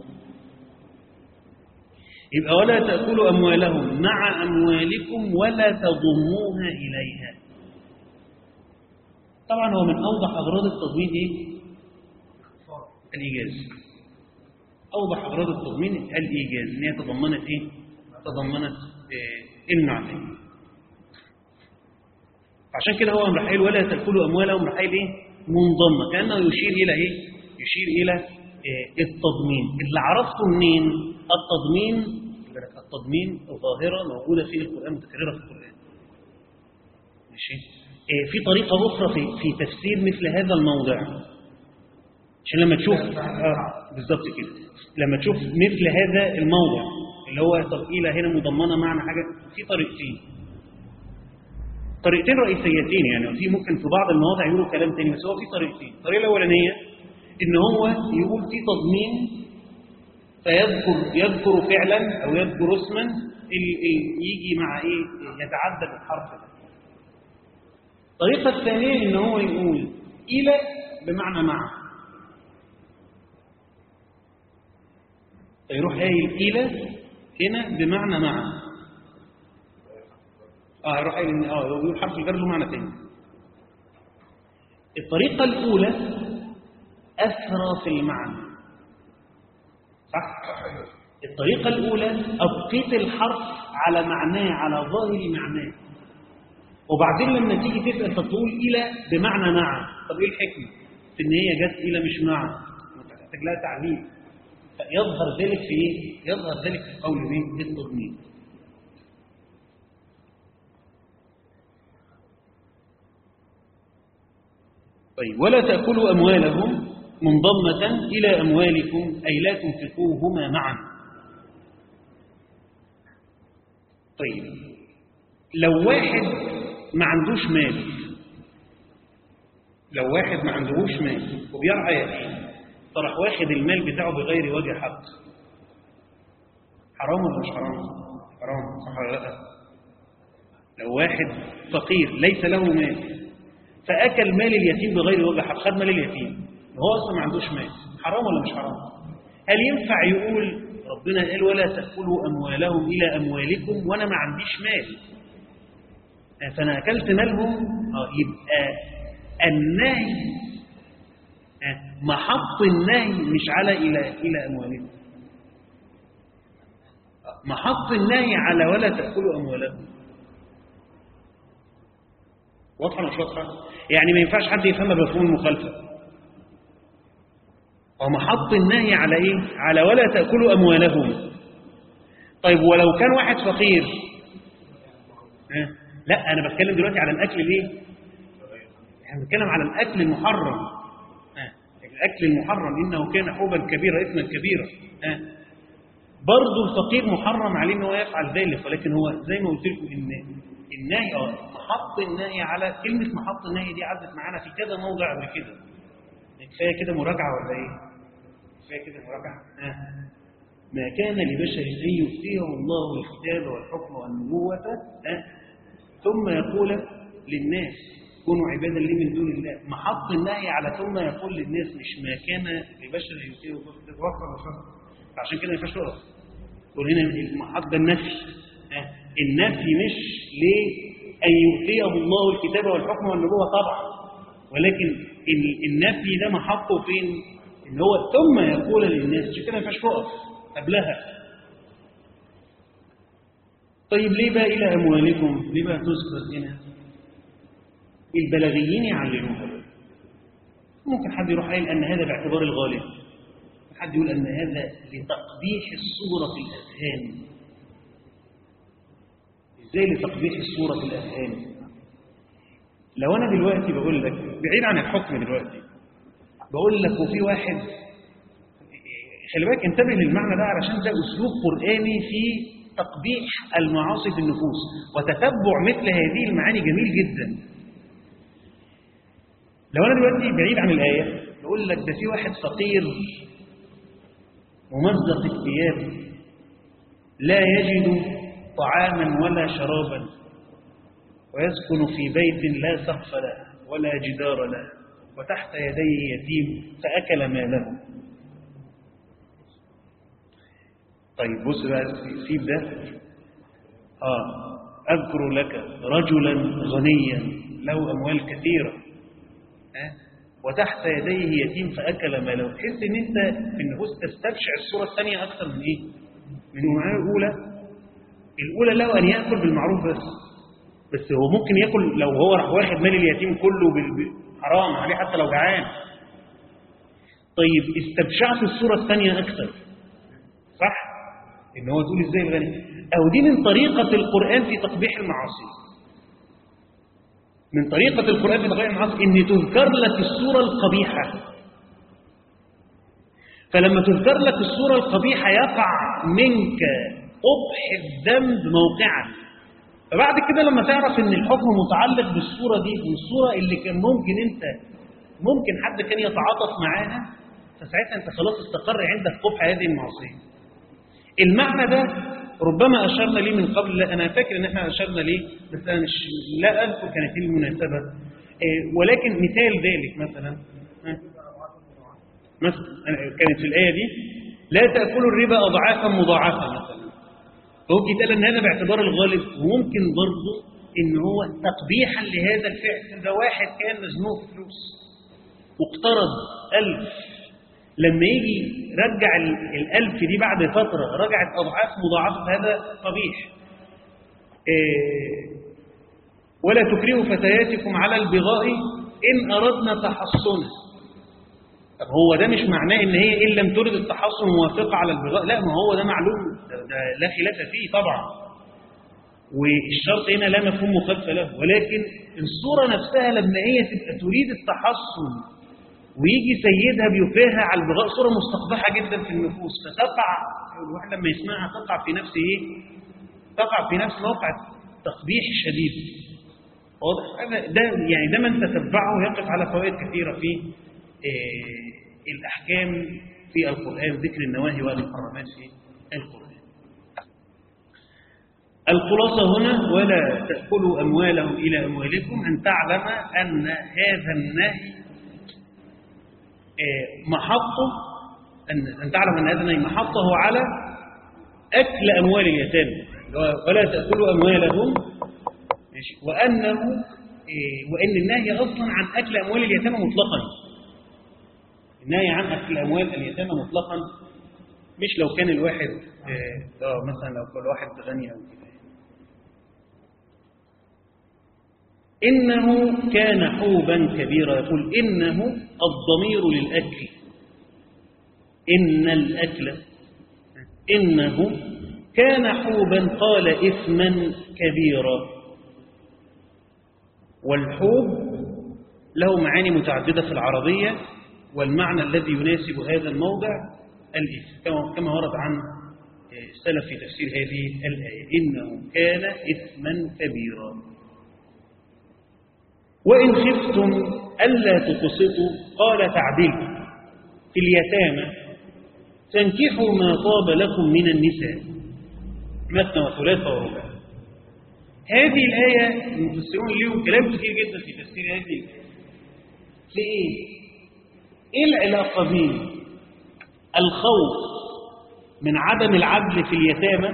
يبقى ولا تأكلوا أموالهم مع أموالكم ولا تضموها إليها طبعا هو من أوضح أغراض التضمين إيه؟ الإيجاز أوضح أغراض التضمين الإيجاز إن هي تضمنت إيه؟ تضمنت آه المعنى عشان كده هو راح قايل ولا تأكلوا أموالهم راح قايل إيه؟ منضمة كأنه يشير إلى إيه؟ يشير إلى آه التضمين اللي عرفته منين؟ التضمين التضمين ظاهرة موجودة في القرآن متكررة في القرآن ماشي آه في طريقة أخرى في, في تفسير مثل هذا الموضع عشان لما تشوف آه بالظبط كده لما تشوف مثل هذا الموضع اللي هو تقيلة هنا مضمنة معنى حاجة في طريقتين طريقتين رئيسيتين يعني في ممكن في بعض المواضع يقولوا كلام تاني بس هو في طريقتين الطريقة الأولانية إن هو يقول في تضمين فيذكر يذكر فعلا أو يذكر اسما يجي مع إيه يتعدى بالحرف ده الطريقة الثانية إن هو يقول إلى بمعنى مع فيروح قايل إلى هنا بمعنى مع اه يروح قايل اه يقول حرف الجر له معنى ثاني الطريقة الأولى أثرى في المعنى صح؟ الطريقة الأولى أبقيت الحرف على معناه على ظاهر معناه وبعدين لما تيجي تسأل فتقول إلى بمعنى مع طب إيه الحكمة؟ في إن هي جت إلى مش مع تحتاج لها تعليل يظهر ذلك في ايه يظهر ذلك في قول ايه التضمين طيب ولا تأكلوا أموالهم منضمة إلى أموالكم أي لا تنفقوهما معا طيب لو واحد ما عندوش مال لو واحد ما عندهوش مال وبيرعى يتيم فراح واخد المال بتاعه بغير وجه حق حرام ولا مش حرام حرام صح ولا لا لو واحد فقير ليس له مال فاكل مال اليتيم بغير وجه حق خد مال اليتيم وهو اصلا ما عندوش مال حرام ولا مش حرام هل ينفع يقول ربنا قال ولا تاكلوا اموالهم الى اموالكم وانا ما عنديش مال فانا اكلت مالهم اه يبقى النهي محط النهي مش على إلى إلى أموالهم محط النهي على ولا تأكلوا أموالهم واضحة مش واضحة؟ يعني ما ينفعش حد يفهمها بمفهوم المخالفة ومحط النهي على إيه؟ على ولا تأكلوا أموالهم طيب ولو كان واحد فقير ها؟ لا أنا بتكلم دلوقتي على الأكل ليه؟ احنا بنتكلم على الأكل المحرم الأكل المحرم إنه كان حوبا كبيرا إثما كبيرا ها برضه الفقير محرم عليه أنه يفعل ذلك ولكن هو زي ما قلت لكم إن النهي أو محط النهي على كلمة محط النهي دي عدت معانا في كذا موضع قبل كده كفاية كده مراجعة ولا إيه؟ كفاية كده مراجعة ها ما كان لبشر أن يؤتيه الله الكتاب والحكم والنبوة ها ثم يقول للناس كونوا عبادا لي من دون الله محط النهي على ثم يقول للناس مش ما كان لبشر يؤتيه وصل عشان كده ما ينفعش تقف تقول هنا المحط ده النفي النفي مش لأن يؤتيه الله الكتاب والحكم والنبوة طبعا ولكن النفي ده محطه فين؟ ان هو ثم يقول للناس عشان كده ما ينفعش تقف قبلها طيب ليه بقى إلى أموالكم؟ ليه بقى تذكر هنا؟ البلاغيين يعللوها ممكن حد يروح قايل أن هذا باعتبار الغالب حد يقول أن هذا لتقبيح الصورة في الأذهان إزاي لتقبيح الصورة في الأذهان لو أنا دلوقتي بقول لك بعيد عن الحكم دلوقتي بقول لك وفي واحد خلي بالك انتبه للمعنى ده علشان ده أسلوب قرآني في تقبيح المعاصي في النفوس وتتبع مثل هذه المعاني جميل جدا لو أنا دلوقتي بعيد عن الآية بقول لك ده في واحد فقير ممزق الثياب لا يجد طعاما ولا شرابا ويسكن في بيت لا سقف له ولا جدار له وتحت يديه يتيم فأكل ماله طيب بص بقى سيب ده آه أذكر لك رجلا غنيا له أموال كثيرة آه وتحت يديه يتيم فأكل ماله تحس إن أنت في النفوس تستبشع الصورة الثانية أكثر من إيه؟ من المعاني الأولى الأولى له أن يأكل بالمعروف بس بس هو ممكن يأكل لو هو راح واخد مال اليتيم كله حرام عليه حتى لو جعان طيب استبشعت الصورة الثانية أكثر صح؟ إن هو تقول إزاي الغني أو دي من طريقة القرآن في تقبيح المعاصي من طريقة القرآن في تقبيح المعاصي إن تذكر لك الصورة القبيحة فلما تذكر لك الصورة القبيحة يقع منك قبح الذنب موقعا فبعد كده لما تعرف ان الحكم متعلق بالصورة دي والصورة اللي كان ممكن انت ممكن حد كان يتعاطف معاها فساعتها انت خلاص استقر عندك قبح هذه المعصية المعنى ده ربما أشرنا ليه من قبل لا أنا فاكر إن إحنا أشرنا ليه بس أنا مش لا أذكر كانت إيه المناسبة ولكن مثال ذلك مثلا مثلا كانت في الآية دي لا تأكلوا الربا أضعافا مضاعفة مثلا فهو يتقال ان هذا باعتبار الغالب وممكن برضه ان هو تقبيحا لهذا الفعل ده واحد كان مزنوق في فلوس واقترض ألف لما يجي رجع الألف دي بعد فترة رجعت أضعاف مضاعفة هذا قبيح إيه ولا تكرهوا فتياتكم على البغاء إن أردنا تحصنا طب هو ده مش معناه ان هي ان لم ترد التحصن موافقه على البغاء لا ما هو ده معلوم ده, ده لا خلاف فيه طبعا والشرط هنا لا مفهوم مخالفه له ولكن الصوره نفسها لما هي تبقى تريد التحصن ويجي سيدها بيكرهها على البغاء صوره مستقبحه جدا في النفوس فتقع الواحد لما يسمعها تقع في نفس ايه؟ تقع في نفس موقع تقبيح شديد واضح ده يعني ده من تتبعه يقف على فوائد كثيره في إيه الأحكام في القرآن ذكر النواهي والمحرمات في القرآن الخلاصة هنا ولا تأكلوا أموالهم إلى أموالكم أن تعلم أن هذا النهي إيه محطه أن, أن تعلم أن هذا النهي محطه على أكل أموال اليتامى ولا تأكلوا أموالهم وأنه إيه وأن النهي أصلا عن أكل أموال اليتامى مطلقا النهي عن أكل أموال اليتامى مطلقا مش لو كان الواحد اه مثلا لو كان الواحد غني أو كده إنه كان حوبا كبيرا يقول إنه الضمير للأكل إن الأكل إنه كان حوبا قال إثما كبيرا والحوب له معاني متعددة في العربية والمعنى الذي يناسب هذا الموضع الإثم كما كما ورد عن السلف في تفسير هذه الآية إنه كان إثما كبيرا وإن خفتم ألا تقسطوا قال تعديل في اليتامى تنكحوا ما طاب لكم من النساء مثنى وثلاثة ورباع هذه الآية المفسرون لهم كلام كثير جدا في تفسير هذه الآية لإيه؟ إيه العلاقة بين الخوف من عدم العدل في اليتامى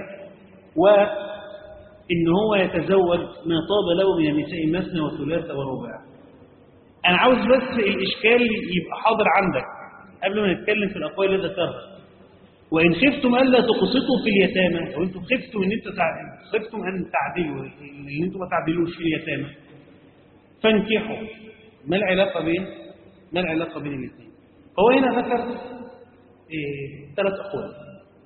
وإن هو يتزوج ما طاب له من النساء مثنى وثلاثة ورباع أنا عاوز بس الإشكال يبقى حاضر عندك قبل ما نتكلم في الأقوال اللي ذكرها وإن خفتم ألا تقسطوا في اليتامى لو أنتم خفتم أن أنتم خفتم أن تعدلوا أن أنتم ما تعدلوش في اليتامى فانكحوا ما العلاقة بين ما العلاقة بين الاثنين هو هنا ذكر إيه ثلاث أقوال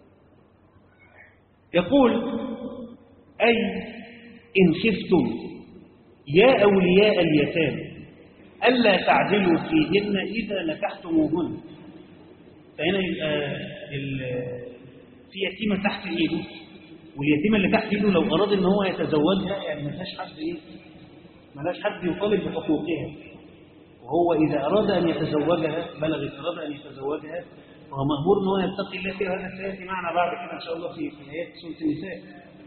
يقول أي إن خفتم يا أولياء اليتامى ألا تعدلوا فيهن إذا نكحتموهن فهنا يبقى ال- في يتيمة تحت إيده واليتيمة اللي تحت إيده لو أراد إن هو يتزوجها يعني ما لهاش حد إيه ما لهاش حد يطالب بحقوقها وهو إذا أراد أن يتزوجها بلغت أراد أن يتزوجها فهو مأمور أن هو يتقي الله فيها وهذا سيأتي معنا بعد كده إن شاء الله في في آيات سورة النساء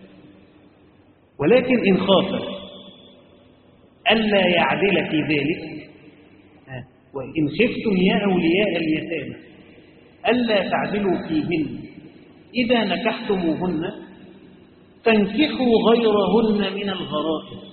ولكن إن خاف ألا يعدل في ذلك ها، وإن خفتم يا أولياء اليتامى ألا تعدلوا فيهن إذا نكحتموهن فانكحوا غيرهن من الغرائب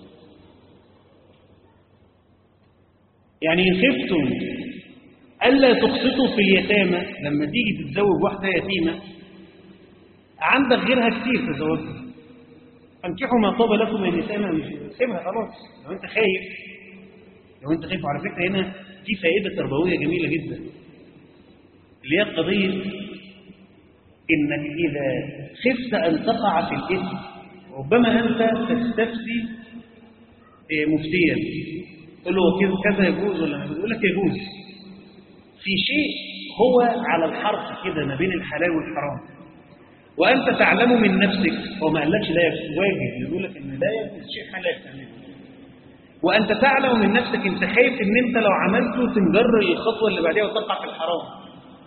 يعني إن خفتم ألا تقسطوا في اليتامى لما تيجي تتزوج واحدة يتيمة عندك غيرها كتير تزوجها فانكحوا ما طاب لكم من النساء مش سيبها خلاص لو انت خايف لو انت خايف وعلى فكره هنا في فائده تربويه جميله جدا اللي هي قضيه انك اذا خفت ان تقع في الاثم ربما انت تستفتي إيه، مفتيا تقول له هو كذا- كذا يجوز ولا ما يجوز يقول لك يجوز في شيء هو على الحرف كده ما بين الحلال والحرام وأنت تعلم من نفسك هو ما قالكش لا يجوز واجب يقول لك إن لا يجوز شيء حلال تعمله وأنت تعلم من نفسك أنت خايف إن أنت لو عملته تنجر الخطوة اللي بعدها وتقع في الحرام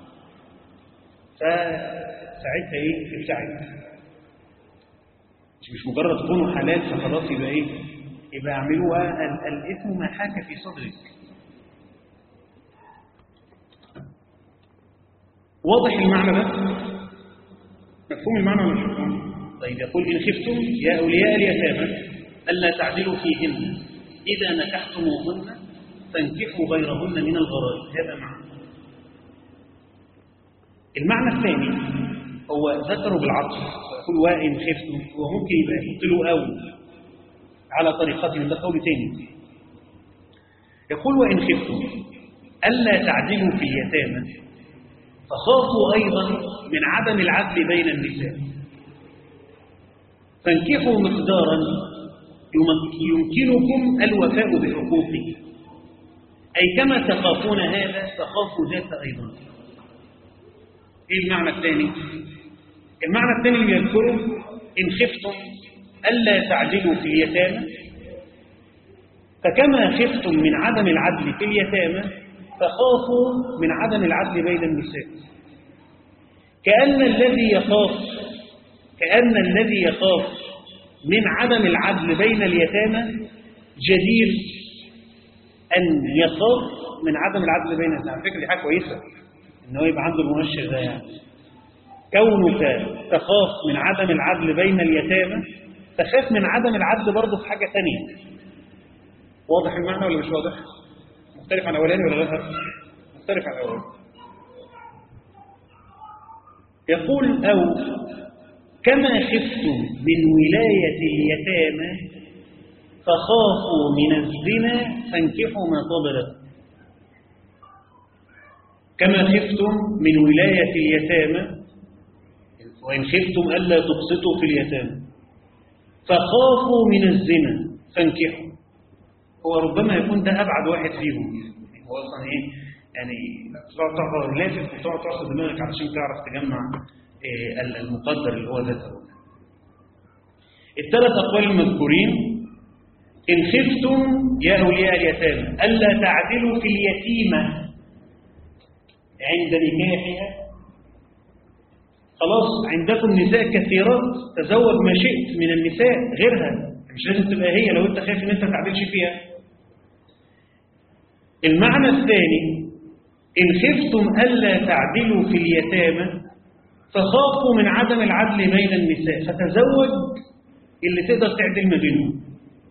فساعتها إيه ابتعد مش مش مجرد تكونوا حلال فخلاص يبقى إيه يبقى اعملوا ال- الإثم ما حاك في صدرك واضح المعنى ده مفهوم المعنى ولا مش مفهوم طيب يقول إن خفتم يا أولياء اليتامى ألا تعدلوا فيهن إذا نكحتموهن فانكحوا غيرهن من الغرائب هذا معنى المعنى الثاني هو ذكره بالعطف يقول وإن خفتم هو ممكن يبقى يحط له أو على طريقته من ده قول تاني يقول وإن خفتم ألا تعدلوا في اليتامى فخافوا أيضا من عدم العدل بين النساء فانكحوا مقدارا يمك- يمكنكم الوفاء بحقوقه أي كما تخافون هذا فخافوا ذات أيضا إيه المعنى الثاني؟ المعنى الثاني اللي يذكره إن خفتم ألا تعدلوا في اليتامى فكما خفتم من عدم العدل في اليتامى فخافوا من عدم العدل بين النساء كأن الذي يخاف كأن الذي يخاف من عدم العدل بين اليتامى جدير أن يخاف من عدم العدل بين النساء على فكرة دي حاجة كويسة إن هو يبقى عنده المؤشر ده يعني كونك تخاف من عدم العدل بين اليتامى تخاف من عدم العدل برضه في حاجة تانية واضح المعنى ولا مش واضح؟ مختلف عن الأولاني ولا غيرها؟ مختلف عن الأولاني يقول أو كما خفتم من ولاية اليتامى فخافوا من الزنا فانكحوا ما طاب لكم كما خفتم من ولاية اليتامى وإن خفتم ألا تقسطوا في اليتامى فخافوا من الزنا فانكحوا هو ربما يكون ده أبعد واحد فيهم هو أصلا إيه يعني تقعد تقعد لافف وتقعد تعصر دماغك علشان تعرف تجمع إيه ال- المقدر اللي هو ذكره الثلاث أقوال المذكورين إن خفتم يا أولياء اليتامى ألا تعدلوا في اليتيمة عند نكاحها خلاص عندكم نساء كثيرات تزوج ما شئت من النساء غيرها مش لازم تبقى هي لو انت خايف ان انت ما تعدلش فيها المعنى الثاني إن خفتم ألا تعدلوا في اليتامى فخافوا من عدم العدل بين النساء فتزوج اللي تقدر تعدل ما بينهم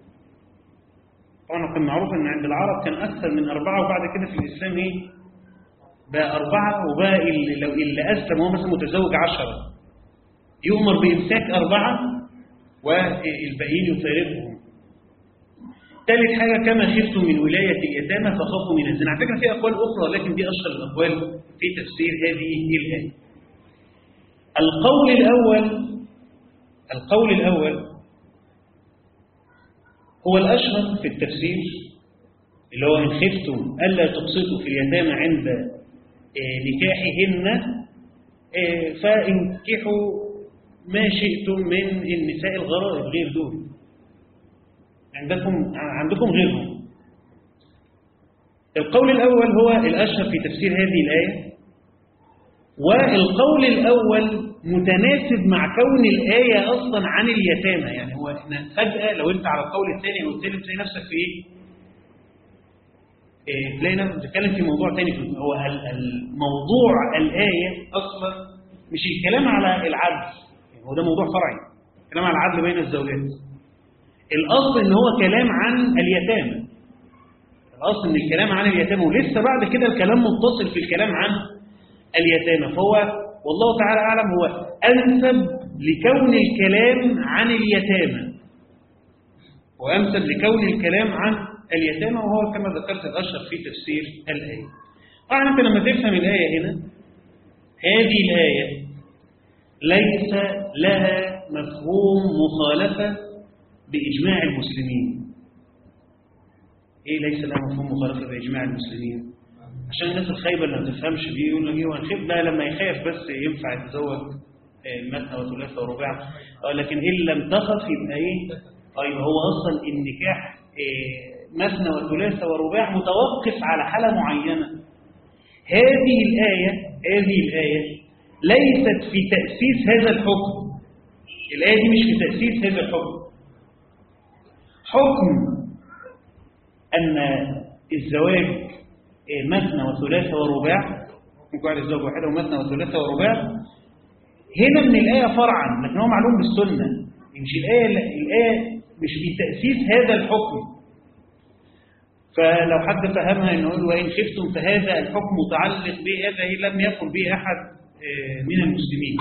طبعا كان معروف ان عند العرب كان اكثر من اربعه وبعد كده في الاسلام ايه بقى اربعه وبقى اللي لو اللي اسلم هو مثلا متزوج عشره يؤمر بامساك اربعه والباقيين يفارقهم ثالث حاجه كما خفتم من ولايه اليتامى فخافوا من الزنا على فكره في اقوال اخرى لكن دي اشهر الاقوال في تفسير هذه الايه القول الاول القول الاول هو الأشهر في التفسير اللي هو إن خفتم ألا تقسطوا في اليتامى عند آه، نكاحهن آه، فانكحوا ما شئتم من النساء الغرائب غير دول عندكم عندكم غيرهم القول الأول هو الأشهر في تفسير هذه الآية والقول الأول متناسب مع كون الآية أصلا عن اليتامى يعني هو احنا فجأة لو أنت على القول الثاني أو الثالث تلاقي نفسك في إيه؟ إيه، تلاقي نفسك بتتكلم في موضوع ثاني هو ال- الموضوع الآية أصلا مش الكلام على العدل يعني هو ده موضوع فرعي الكلام على العدل بين الزوجات الأصل إن هو كلام عن اليتامى الأصل إن الكلام عن اليتامى ولسه بعد كده الكلام متصل في الكلام عن اليتامى فهو والله تعالى أعلم هو أنسب لكون الكلام عن اليتامى وأنسب لكون الكلام عن اليتامى وهو كما ذكرت الأشهر في تفسير الآية طبعا أنت لما تفهم الآية هنا هذه الآية ليس لها مفهوم مخالفة بإجماع المسلمين إيه ليس لها مفهوم مخالفة بإجماع المسلمين عشان الناس الخايبة اللي ما تفهمش دي يقول لك ايه هو الخيب ده لما يخاف بس ينفع يتزوج آه، مثنى وثلاثة ورباع آه، لكن إن لم تخف يبقى ايه طيب هو أصلا النكاح آه، مثنى وثلاثة ورباع متوقف على حالة معينة هذه الآية هذه الآية ليست في تأسيس هذا الحكم الآية دي مش في تأسيس هذا الحكم حكم أن الزواج إيه، مثنى وثلاثة ورباع ممكن واحد يتزوج واحدة ومثنى وثلاثة ورباع هنا من الآية فرعا لكن هو معلوم بالسنة مش الآية الآية مش في تأسيس هذا الحكم فلو حد فهمها انه يقول وإن خفتم فهذا الحكم متعلق بهذا لم يقل به أحد آه، من المسلمين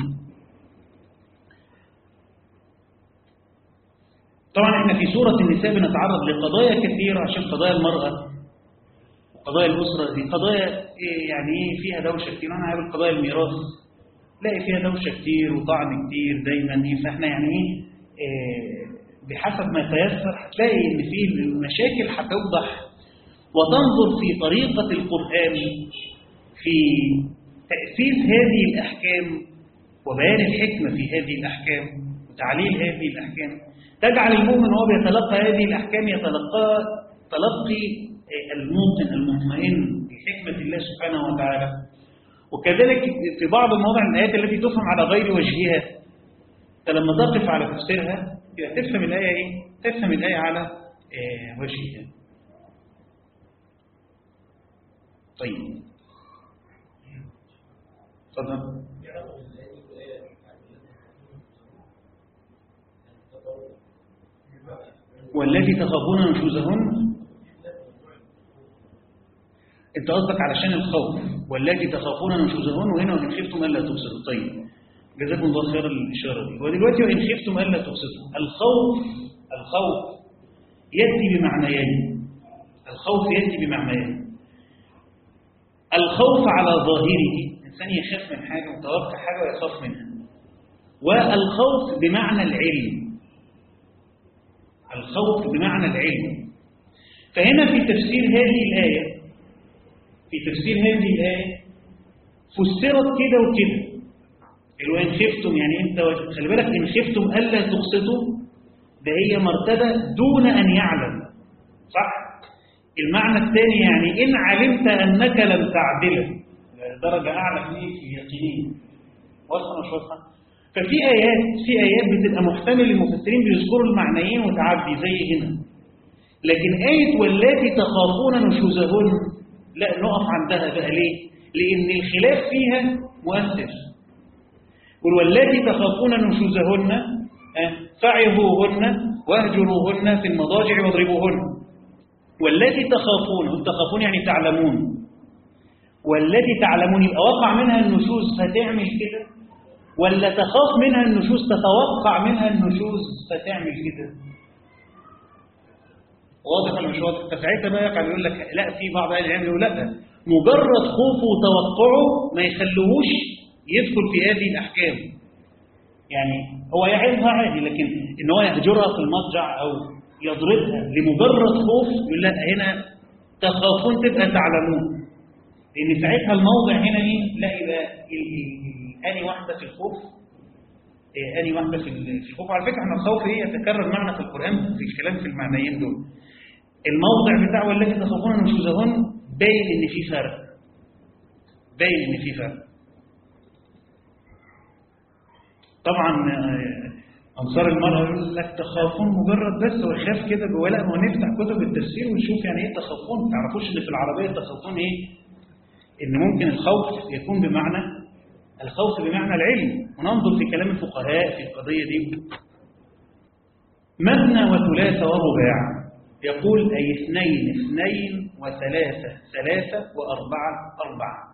طبعا احنا في سورة النساء بنتعرض لقضايا كثيرة عشان قضايا المرأة وقضايا الأسرة دي قضايا إيه يعني ايه فيها دوشة كتير أنا عارف قضايا الميراث تلاقي فيها دوشة كتير وطعن كتير دايما ايه فاحنا يعني ايه إيه، بحسب ما يتيسر هتلاقي ان في المشاكل هتوضح وتنظر في طريقة القرآن في تأسيس هذه الأحكام وبيان الحكمة في هذه الأحكام وتعليل هذه الأحكام تجعل المؤمن وهو بيتلقى هذه الأحكام يتلقى تلقي الموطن المطمئن بحكمة الله سبحانه وتعالى وكذلك في بعض المواضع من الآيات التي تفهم على غير وجهها فلما تقف على تفسيرها يبقى تفهم الآية إيه؟ تفهم الآية على آه، وجهها طيب تفضل والتي تخافون نشوزهن انت قصدك علشان الخوف والتي تخافون نشوزهن وهنا وان خفتم الا تبصروا طيب جزاكم الله خير الاشاره دي ودلوقتي وان خفتم الا تبصروا الخوف الخوف ياتي بمعنيين الخوف ياتي بمعنيين الخوف على ظاهره الانسان يخاف من حاجه متوقع حاجه ويخاف منها والخوف بمعنى العلم الخوف بمعنى العلم فهنا في تفسير هذه الآية في تفسير هذه الآية فسرت كده وكده اللي هو إن خفتم يعني أنت واجب خلي بالك إن خفتم ألا تقسطوا ده هي مرتبة دون أن يعلم صح؟ المعنى الثاني يعني إن علمت أنك لم تعدله درجة أعلى من في اليقينية واضحة مش واضحة؟ ففي آيات في آيات بتبقى محتمل المفسرين بيذكروا المعنيين وتعدي زي هنا لكن آية واللاتي تخافون نشوزهن لا نقف عندها بقى ليه؟ لأن الخلاف فيها مؤثر قل واللاتي تخافون نشوزهن آه، فعظوهن واهجروهن في المضاجع واضربوهن والتي تخافون هم تخافون يعني تعلمون والتي تعلمون يبقى وقع منها النشوز فتعمل كده ولا تخاف منها النشوز تتوقع منها النشوز فتعمل كده واضح ولا مش واضح فساعتها بقى يقع يقول لك لا في بعض اهل العلم يقول لا مجرد خوفه وتوقعه ما يخلوهوش يدخل في هذه الاحكام يعني هو يعظها عادي لكن ان هو يهجرها في المضجع او يضربها لمجرد خوف يقول لا هنا تخافون تبقى تعلمون لأن ساعتها الموضع هنا إيه؟ لا يبقى ال- ال- أني واحدة في الخوف إيه، أني واحدة في ال- في الخوف على فكرة احنا الخوف إيه يتكرر معنا في القرآن في الكلام في المعنيين دول الموضع بتاع والذي تخافون نشوزهن باين إن في فرق باين إن في فرق طبعا آه، أنصار المرأة يقول لك تخافون مجرد بس ويخاف كده جواه لا ما هو نفتح كتب التفسير ونشوف يعني ايه تخافون ما تعرفوش ان في العربية تخافون ايه ان ممكن الخوف يكون بمعنى الخوف بمعنى العلم وننظر في كلام الفقهاء في القضية دي مثنى وثلاثة ورباع يقول أي اثنين اثنين وثلاثة ثلاثة وأربعة أربعة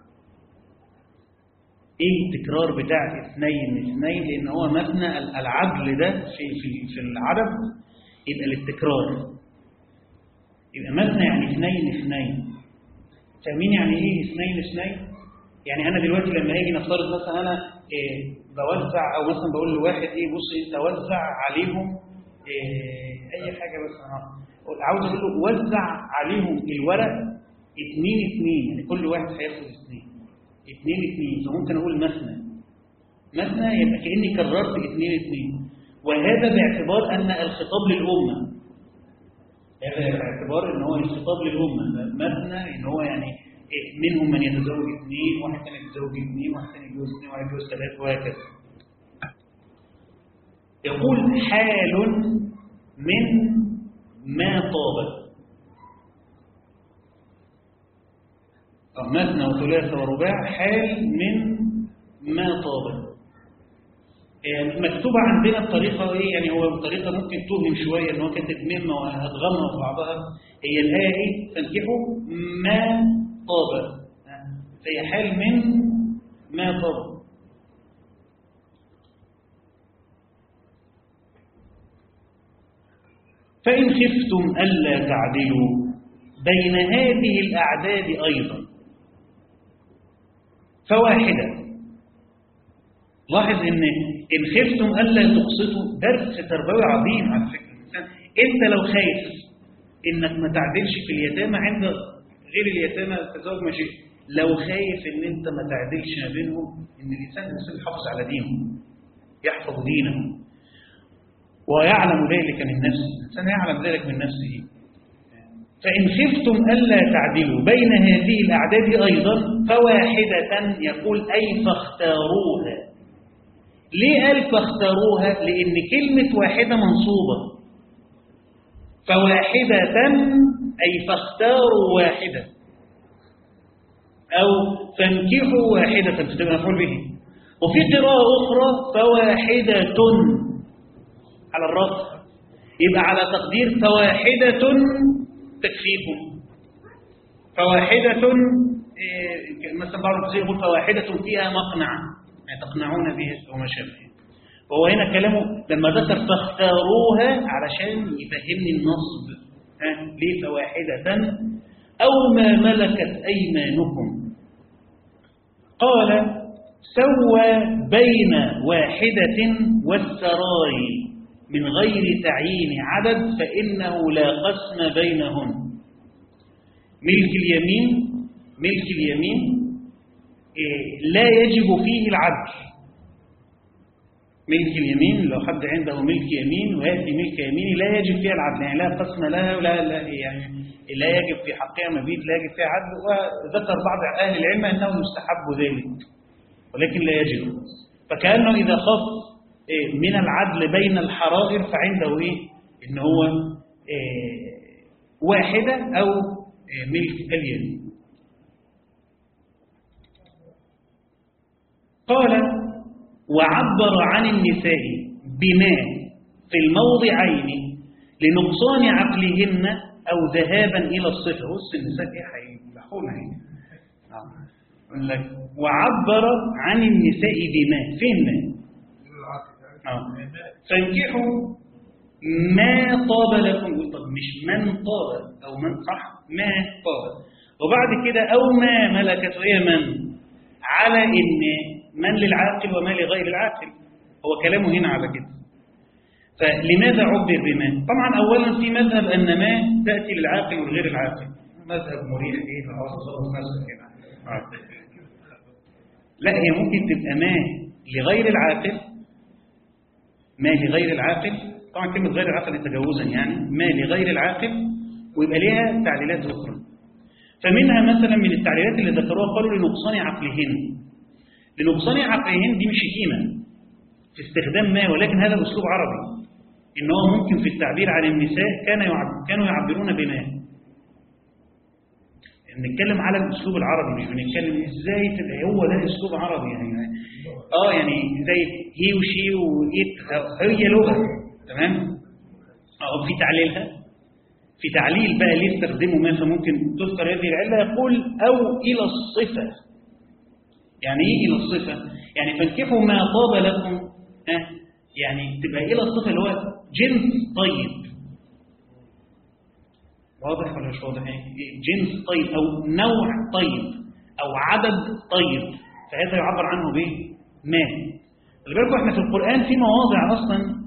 ايه التكرار بتاع اثنين اثنين لان هو مبنى ال- العدل ده في في في العدد يبقى للتكرار يبقى مبنى يعني اثنين اثنين فاهمين يعني ايه اثنين اثنين يعني انا دلوقتي لما اجي نفترض مثلا انا إيه بوزع او مثلا بقول لواحد ايه بص انت وزع عليهم إيه اي حاجه بس انا عاوز اقول له وزع عليهم الورق اتنين اتنين يعني كل واحد هياخد اتنين اتنين اتنين فممكن اقول مثنى مثنى يبقى كاني كررت اتنين اتنين وهذا باعتبار ان الخطاب للامه هذا باعتبار ان هو الخطاب للامه مثنى ان هو يعني إيه، منهم من يتزوج اثنين واحد ثاني يتزوج اثنين واحد ثاني يتجوز اثنين واحد يتجوز ثلاثه وهكذا يقول حال من ما طاب آه، مثنى وثلاثة ورباع حال من ما طاب يعني مكتوبة عندنا بطريقة ايه يعني هو بطريقة ممكن توهم شوية ان هو كاتب مما وهتغمى في بعضها هي الآية ايه فانكحوا ما طاب فهي حال من ما طاب فإن خفتم ألا تعدلوا بين هذه الأعداد أيضا فواحدة لاحظ ان ان خفتم الا تقسطوا درس تربوي عظيم على فكره الانسان انت لو خايف انك ما تعدلش في اليتامى عند غير اليتامى التزوج ما شئت لو خايف ان انت ما تعدلش ما بينهم ان الانسان الانسان يحافظ على دينه يحفظ دينه ويعلم ذلك من نفسه الانسان يعلم ذلك من نفسه فإن خفتم ألا تعدلوا بين هذه الأعداد أيضا فواحدة يقول أي فاختاروها ليه قال فاختاروها لأن كلمة واحدة منصوبة فواحدة أي فاختاروا واحدة أو فانكحوا واحدة فتبقى مفعول به وفي قراءة أخرى فواحدة على الرفع يبقى على تقدير فواحدة تكفيكم فواحدة إيه، مثلا بعض المفسرين يقول فواحدة فيها مقنع يعني تقنعون به وما شابه وهو هنا كلامه لما ذكر فاختاروها علشان يفهمني النصب ها ليه فواحدة أو ما ملكت أيمانكم قال سوى بين واحدة والسراي من غير تعيين عدد فإنه لا قسم بينهن ملك اليمين ملك اليمين إيه، لا يجب فيه العدل ملك اليمين لو حد عنده ملك يمين ويأتي ملك يميني لا يجب فيها العدل يعني لا قسم لها ولا لا يعني لا يجب في حقها مبيت لا يجب فيها عدل وذكر بعض أهل العلم أنه يستحب ذلك ولكن لا يجب فكأنه إذا خاف إيه، من العدل بين الحرائر فعنده إيه إن هو إيه، واحدة أو إيه، ملك اليمين قال وعبر عن النساء بما في الموضعين لنقصان عقلهن أو ذهابا إلى الصفر بص النساء إيه هيلحونا هنا آه. يقول لك وعبر عن النساء بما فين ما آه. فانكحوا ما طاب لكم يقول طب مش من طاب أو من صح ما طاب وبعد كده أو ما ملكت وهي من على إن من للعاقل وما لغير العاقل هو كلامه هنا على كده فلماذا عبر بما طبعا أولا في مذهب أن ما تأتي للعاقل ولغير العاقل مذهب مريح إيه الأصل مثلا كده لا هي ممكن تبقى ما لغير العاقل ما لغير العاقل طبعا كلمة غير العاقل تجاوزا يعني ما لغير العاقل ويبقى ليها تعليلات أخرى فمنها مثلا من التعليلات اللي ذكروها قالوا لنقصان عقلهن لنقصان عقلهن دي مش شتيمة في استخدام ما ولكن هذا أسلوب عربي إن هو ممكن في التعبير عن النساء كان يعب كانوا يعبرون بما بنتكلم على الاسلوب العربي مش بنتكلم ازاي تبقى هو ده اسلوب عربي يعني اه يعني زي هي وشي وإيت هي لغه تمام اه في تعليلها في تعليل بقى ليه استخدموا ما فممكن تذكر هذه العله يقول او الى الصفه يعني ايه الى الصفه يعني فانكحوا ما طاب لكم ها يعني تبقى الى الصفه اللي هو جنس طيب واضح ولا مش واضح جنس طيب أو نوع طيب أو عدد طيب فهذا يعبر عنه به ما خلي بالكم احنا في القرآن في مواضع أصلا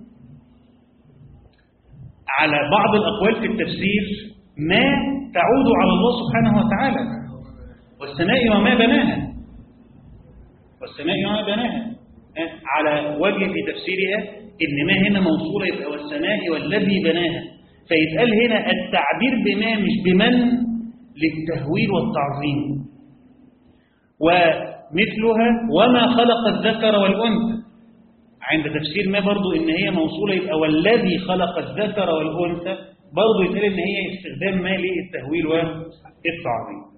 على بعض الأقوال في التفسير ما تعود على الله سبحانه وتعالى والسماء وما بناها والسماء وما بناها على وجه في تفسيرها إن ما هنا موصولة يبقى والسماء والذي بناها فيتقال هنا التعبير بما مش بمن للتهويل والتعظيم ومثلها وما خلق الذكر والأنثى عند تفسير ما برضو إن هي موصولة يبقى والذي خلق الذكر والأنثى برضو يتقال إن هي استخدام ما للتهويل والتعظيم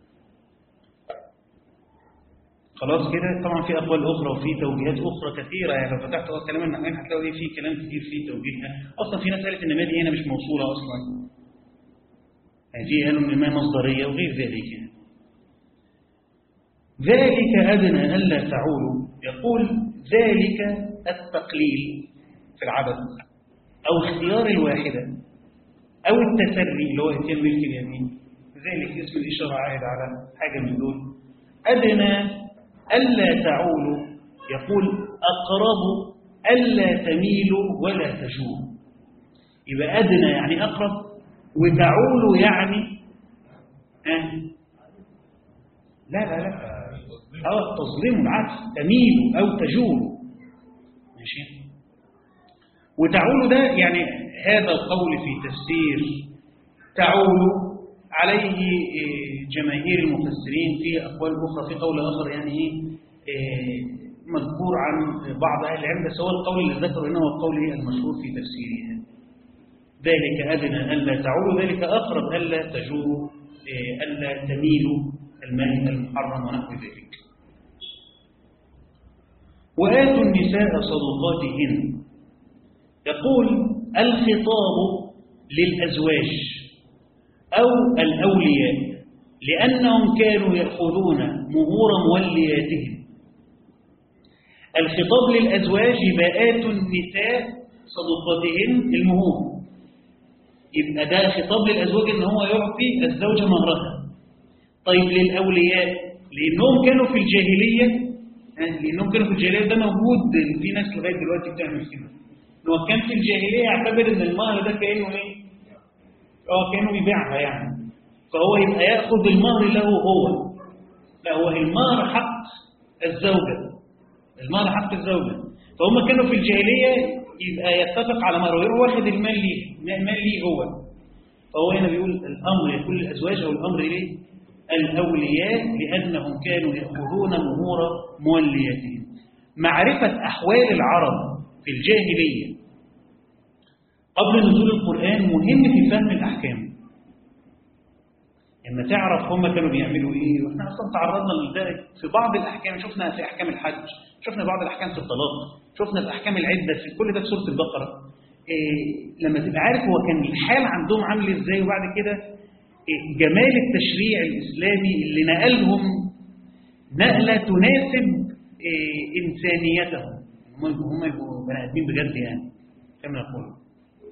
خلاص كده طبعا في أقوال أخرى وفي توجيهات أخرى كثيرة يعني لو فتحت أول كلام النحوين هتلاقوا إيه في كلام كتير في توجيهها أصلا في ناس قالت إن ما دي هنا مش موصولة أصلا يعني في قالوا إن ما مصدرية وغير ذلك يعني. ذلك أدنى ألا تعولوا يقول ذلك التقليل في العدد أو اختيار الواحدة أو التسري اللي هو اتيان ملك اليمين ذلك اسم الإشارة عائد على حاجة من دول أدنى ألا تعولوا يقول أقرب ألا تميلوا ولا تجوروا يبقى أدنى يعني أقرب وتعولوا يعني أه لا لا لا أو التظليم العكس تميلوا أو تجوروا ماشي وتعولوا ده يعني هذا القول في تفسير تعولوا عليه جماهير المفسرين في أقوال أخرى في قول آخر يعني إيه مذكور عن بعض أهل العلم بس هو القول اللي ذكره هنا هو القول المشهور في تفسيرها ذلك أدنى ألا تعولوا ذلك أقرب ألا تجوروا ألا تميلوا المال المحرم ونحو ذلك وآتوا النساء صدقاتهن يقول الخطاب للأزواج أو الأولياء لأنهم كانوا يأخذون مهور مولياتهم الخطاب للأزواج يبقى آتوا النساء صدقاتهن المهور يبقى ده خطاب للأزواج إن هو يعطي الزوجة مهرها طيب للأولياء لأنهم كانوا في الجاهلية لأنهم كانوا في الجاهلية ده موجود في ناس لغاية دلوقتي بتعمل كده إنه كان في الجاهلية يعتبر إن المهر ده كأنه إيه؟ اه كانوا بيبيعها يعني فهو يبقى ياخذ المهر له هو لا هو المهر حق الزوجه المهر حق الزوجه فهم كانوا في الجاهليه يبقى يتفق على مهر ويروح واخد المال ليه المال ليه هو فهو هنا بيقول الامر يكون للازواج او الامر ليه الاولياء لانهم كانوا ياخذون مهور مولياتهم معرفه احوال العرب في الجاهليه قبل نزول القرآن مهم في فهم الأحكام لما تعرف هم كانوا بيعملوا إيه وإحنا أصلا تعرضنا لذلك في بعض الأحكام شفنا في أحكام الحج شفنا بعض الأحكام في الطلاق شفنا في أحكام العدة في كل ده في سورة البقرة إيه لما تبقى عارف هو كان الحال عندهم عامل إزاي وبعد كده إيه جمال التشريع الإسلامي اللي نقلهم نقلة تناسب إيه إنسانيتهم هم يبقوا بني آدمين بجد يعني كما نقول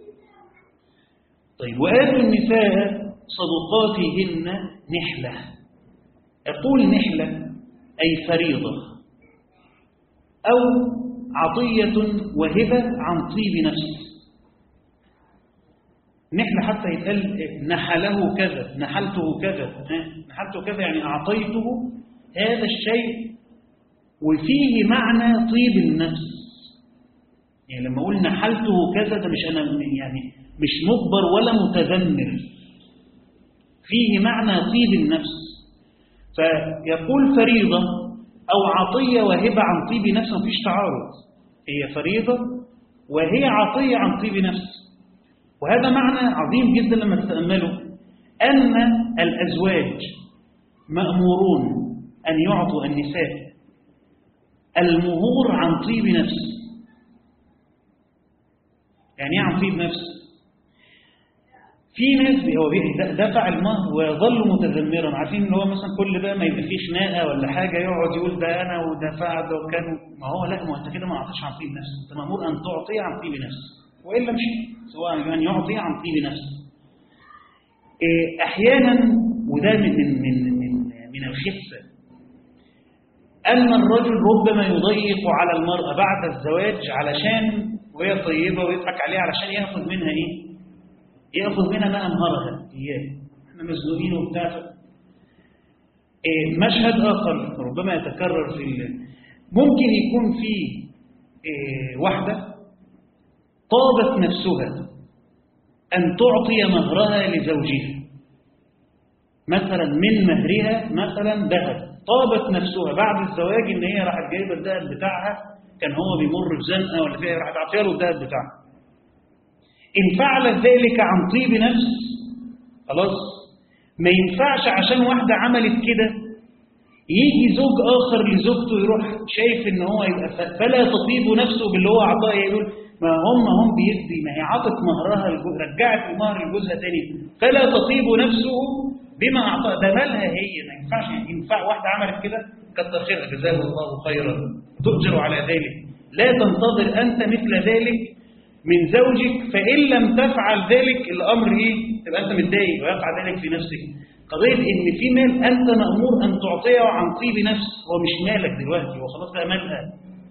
طيب وآتوا النساء صدقاتهن نحلة يقول نحلة أي فريضة أو عطية وهبة عن طيب نفس نحل حتى يتقال نحله كذا نحلته كذا ها؟ نحلته كذا يعني أعطيته هذا الشيء وفيه معنى طيب النفس يعني لما أقول نحلته كذا ده مش أنا يعني مش مجبر ولا متذمر فيه معنى طيب النفس فيقول فريضة أو عطية وهبة عن طيب نفس مفيش تعارض هي فريضة وهي عطية عن طيب نفس وهذا معنى عظيم جدا لما تتأمله أن الأزواج مأمورون أن يعطوا النساء المهور عن طيب نفس يعني ايه عن طيب نفس في ناس هو بي- دفع المهر ويظل متذمرا عارفين ان هو مثلا كل بقى ما يبقى فيه خناقه ولا حاجه يقعد يقول ده انا ودفعت وكان ما هو لا ما هو انت كده ما اعطيش عن طيب نفس انت مامور ان تعطي عن طيب نفس والا مش سواء ان يعطي عن طيب نفس إيه، احيانا وده من من من من, من الخفه أن الرجل ربما يضيق على المرأة بعد الزواج علشان وهي طيبة ويضحك عليها علشان يأخذ منها إيه؟ يأخذ منها ما أمهرها إياه إحنا مزنوقين وبتاع إيه مشهد آخر ربما يتكرر في ال- ممكن يكون في إيه واحدة طابت نفسها أن تعطي مهرها لزوجها مثلا من مهرها مثلا ذهب طابت نفسها بعد الزواج ان هي راحت جايبه الذهب بتاعها كان هو بيمر في زنقه ولا فيها راحت عطيها له الذهب بتاعها ان فعلت ذلك عن طيب نفس خلاص ما ينفعش عشان واحده عملت كده يجي زوج اخر لزوجته يروح شايف ان هو يبقى ف- فلا تطيب نفسه باللي هو اعطاه يقول ما هم هم بيدي ما هي عطت مهرها لجو- رجعت المهر لجوزها تاني فلا تطيب نفسه بما اعطاه ده مالها هي ما ينفعش يعني ينفع واحده عملت كده كتر خيرها جزاها الله خيرا تؤجر على ذلك لا تنتظر انت مثل ذلك من زوجك فان لم تفعل ذلك الامر ايه تبقى انت متضايق ويقع ذلك في نفسك قضيه ان في مال انت مامور ان تعطيه عن طيب نفس هو مش مالك دلوقتي هو خلاص بقى مالها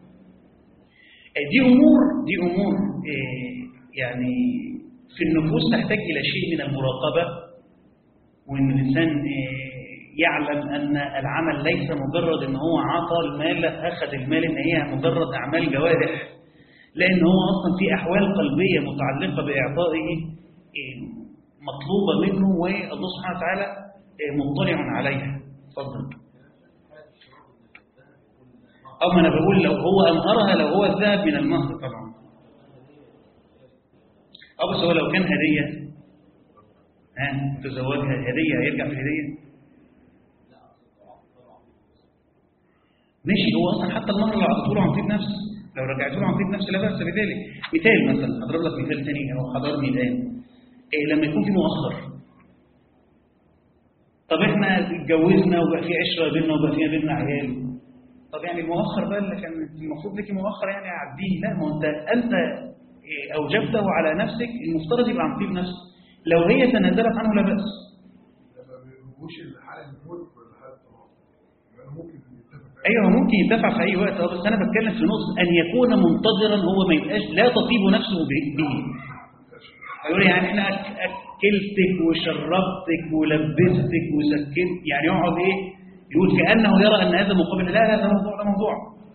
دي امور دي امور إيه، يعني في النفوس تحتاج الى شيء من المراقبه وان الانسان إيه، يعلم ان العمل ليس مجرد ان هو عطى المال اخذ المال ان هي مجرد اعمال جوارح لان هو اصلا في احوال قلبيه متعلقه باعطائه إيه، مطلوبه منه والله سبحانه وتعالى إيه، مطلع عليها اتفضل أو ما أنا بقول لو هو أمهرها لو هو الذهب من المهر طبعا أو بس هو لو كان هدية ها تزوجها هدية هيرجع في الهدية ماشي هو أصلا حتى المهر لو عطيته له عن طيب نفس لو رجعته له عن طيب نفس لا بأس بذلك مثال مثلا أضرب لك مثال ثاني أو حضرني الآن إيه لما يكون في مؤخر طب احنا اتجوزنا وبقى في عشرة بيننا وبقى في بيننا عيال طب يعني المؤخر بقى اللي كان المفروض لك مؤخر يعني عديه لا ما هو انت انت إيه، اوجبته على نفسك المفترض يبقى عن طيب نفس لو هي تنازلت عنه لا باس لما بيجيبوش الحالة الموت ولا حالة الطلاق يعني ممكن نتفق عليه. ايوه ممكن يدفع في اي وقت اه بس انا بتكلم في نقطه ان يكون منتظرا هو ما يبقاش لا تطيب نفسه به به. يقول يعني احنا أك- اكلتك وشربتك ولبستك وسكنت يعني يقعد ايه يقول كانه يرى ان هذا مقابل لا لا ده موضوع ده موضوع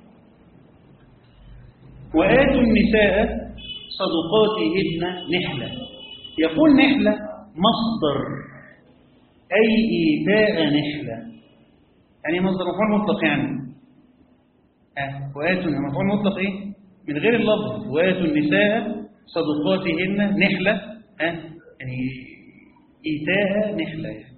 واتوا النساء صدقاتهن نحله يقول نحله مصدر اي ايتاء نحله يعني مصدر مفعول مطلق يعني آه. وآتوا مفعول مطلق إيه؟ من غير اللفظ وآتوا النساء صدقاتهن نحلة آه. يعني إيتاء نحلة يعني.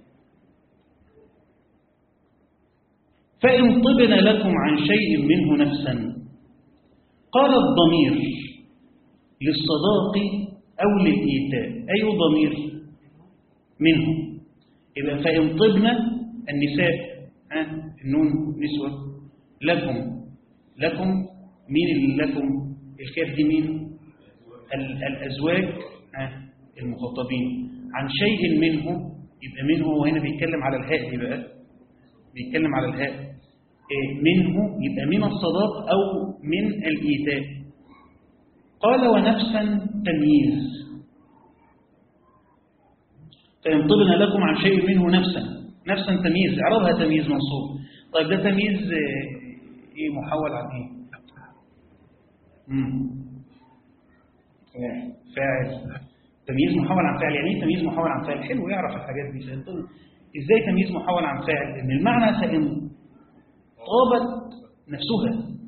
فإن طبن لكم عن شيء منه نفسا قال الضمير للصداق أو للإيتاء أي ضمير منه يبقى فإن طبن النساء ها النون نسوة لكم لكم مين اللي لكم الكاف دي مين ال- الأزواج ها المخاطبين عن شيء منه يبقى منه هو هنا بيتكلم على الهاء دي بقى بيتكلم على الهاء إيه منه يبقى من الصداق أو من الإيتاء قال ونفسا تمييز فإن طبن لكم عن شيء منه نفسا نفسا تمييز اعربها تمييز منصوب طيب ده تمييز آه، ايه محول عن ايه مم. فاعل تمييز محول عن فاعل يعني ايه تمييز محول عن فاعل حلو يعرف الحاجات دي فإن طبن. ازاي تمييز محول عن فاعل ان المعنى فإن طابت نفسها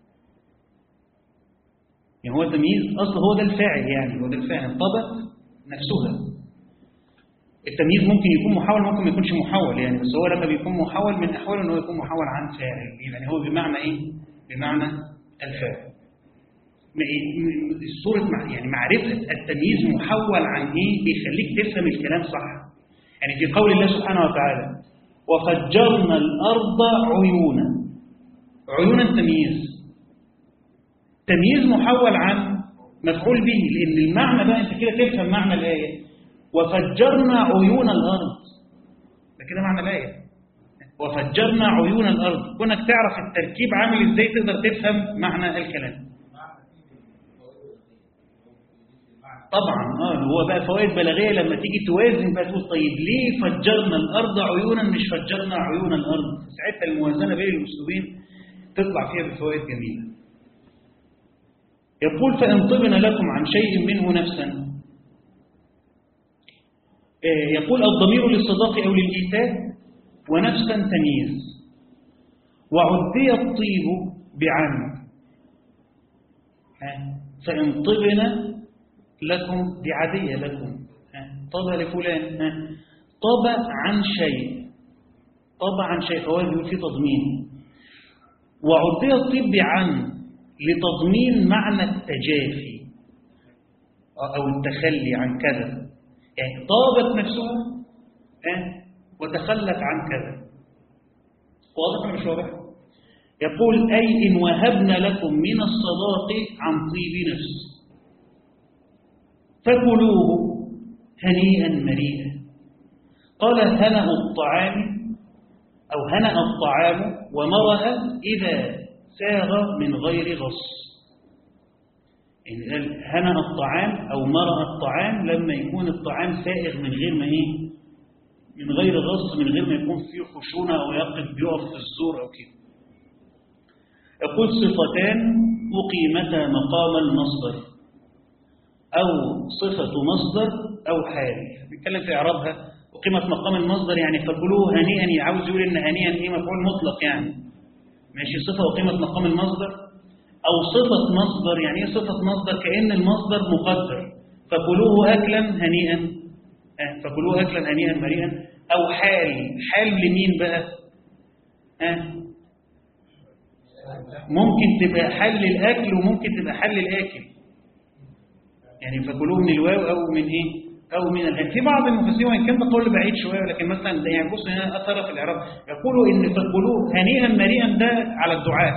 يعني هو تمييز أصل هو ده الفاعل يعني هو ده الفاعل طابت نفسها التمييز ممكن يكون محول ممكن ما يكونش محول يعني بس هو لما بيكون محول من أحواله أنه يكون محول عن فاعل يعني هو بمعنى إيه؟ بمعنى الفاعل م- الصورة مع يعني معرفة التمييز محول عن إيه بيخليك تفهم الكلام صح يعني في قول الله سبحانه وتعالى وفجرنا الأرض عيونا عيونا تمييز تمييز محول عن مفعول به لأن المعنى بقى أنت كده تفهم معنى الآية وفجرنا عيون الأرض ده كده معنى الآية وفجرنا عيون الأرض كونك تعرف التركيب عامل إزاي تقدر تفهم معنى الكلام طبعا اه اللي هو بقى فوائد بلاغيه لما تيجي توازن بقى تقول طيب ليه فجرنا الارض عيونا مش فجرنا عيون الارض ساعتها الموازنه بين الاسلوبين تطلع فيها بفوائد جميله يقول فان طبن لكم عن شيء منه نفسا آه، يقول الضمير للصداق او للايتاء ونفسا تمييز وعدي الطيب بعن ها، فان طبن لكم دي عادية لكم ها، طب لفلان ها، طب عن شيء طب عن شيء فهو بيقول فيه تضمين وعدي الطب عن لتضمين معنى التجافي أو التخلي عن كذا يعني طابت نفسها ها، وتخلت عن كذا واضح ولا مش واضح يقول أي إن وهبنا لكم من الصداق عن طيب نفس فكلوه هنيئا مريئا قال هنأ الطعام أو هنأ الطعام ومرأ إذا ساغ من غير غص يعني قال هنأ الطعام أو مرأ الطعام لما يكون الطعام سائغ من غير ما إيه من غير غص من غير ما يكون فيه خشونة أو يقف بيقف في الزور أو كده يقول صفتان أقيمتا مقام المصدر أو صفة مصدر أو حال بيتكلم في إعرابها وقيمة مقام المصدر يعني فكلوه هنيئا عاوز يقول إن هنيئا إيه مفعول مطلق يعني ماشي صفة وقيمة مقام المصدر أو صفة مصدر يعني إيه صفة مصدر كأن المصدر مقدر فكلوه أكلا هنيئا آه، فكلوه أكلا هنيئا مريئا أو حال حال لمين بقى آه. ممكن تبقى حل الأكل وممكن تبقى حل الآكل يعني فكلوه من الواو أو من إيه أو من الهاء في بعض المفسرين وإن كان ده قول بعيد شوية ولكن مثلا ده يعني بص هنا أثر في الإعراب يقولوا إن فكلوه هنيئا مريئا ده على الدعاء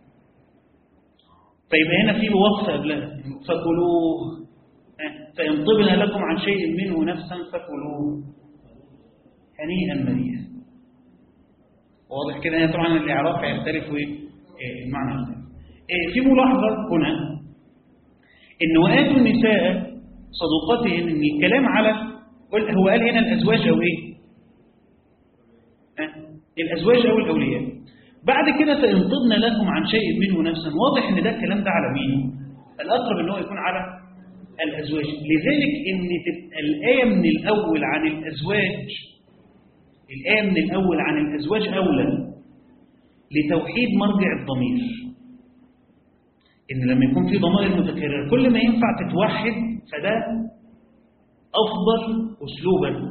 فيبقى هنا في وقف قبلها فكلوه آه، فإن طبن لكم عن شيء منه نفسا فكلوه هنيئا مريئا واضح كده هنا طبعا الإعراب هيختلف إيه إيه المعنى يختلف إيه في ملاحظة هنا إن وآتوا النساء صدقاتهن إن الكلام على قل- هو قال هنا الأزواج أو إيه ها؟ الأزواج أو الأولياء بعد كده فإن طبن لكم عن شيء منه نفسا واضح إن ده الكلام ده على مين الأقرب إن هو يكون على الأزواج لذلك إن تبقى الآية من الأول عن الأزواج الآية من الأول عن الأزواج أولى لتوحيد مرجع الضمير إن لما يكون في ضمائر متكررة كل ما ينفع تتوحد فده أفضل أسلوبا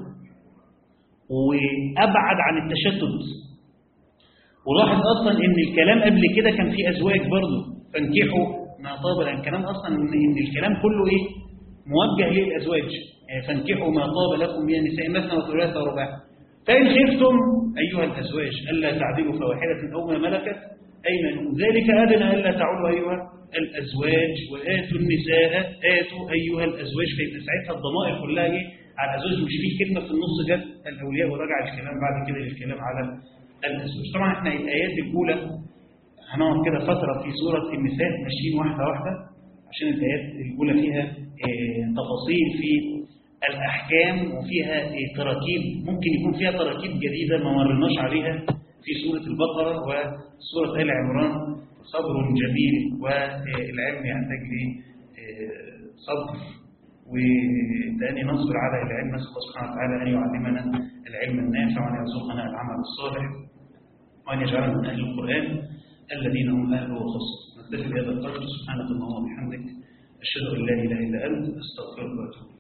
وأبعد عن التشتت ولاحظ أصلا إن الكلام قبل كده كان فيه أزواج برضه فانكحوا ما طاب لأن الكلام أصلا إن إن الكلام كله إيه موجه للأزواج يعني فانكحوا ما طاب لكم من النساء مثنى وثلاثة ورباع فإن خفتم أيها الأزواج ألا تعدلوا فواحدة أو ما ملكت أيمانكم ذلك أدنى ألا تعودوا أيها الأزواج وآتوا النساء آتوا أيها الأزواج فيبقى ساعتها الضمائر كلها إيه على الأزواج مش في كلمة في النص جت الأولياء ورجع الكلام بعد كده للكلام على الأزواج طبعا احنا الآيات الأولى هنقعد كده فترة في سورة النساء ماشيين واحدة واحدة عشان الآيات الأولى فيها آه، تفاصيل في الأحكام وفيها تراكيب ممكن يكون فيها تراكيب جديدة ما مرناش عليها في سورة البقرة وسورة آل عمران صبر جميل والعلم يحتاج لصبر وتاني نصبر على العلم نسأل الله سبحانه وتعالى أن يعلمنا العلم النافع وأن يرزقنا العمل الصالح وأن يجعلنا من أهل القرآن الذين هم أهله وخاصة نكتفي بهذا القدر سبحانك اللهم وبحمدك أشهد أن لا إله إلا أنت أستغفرك وأتوب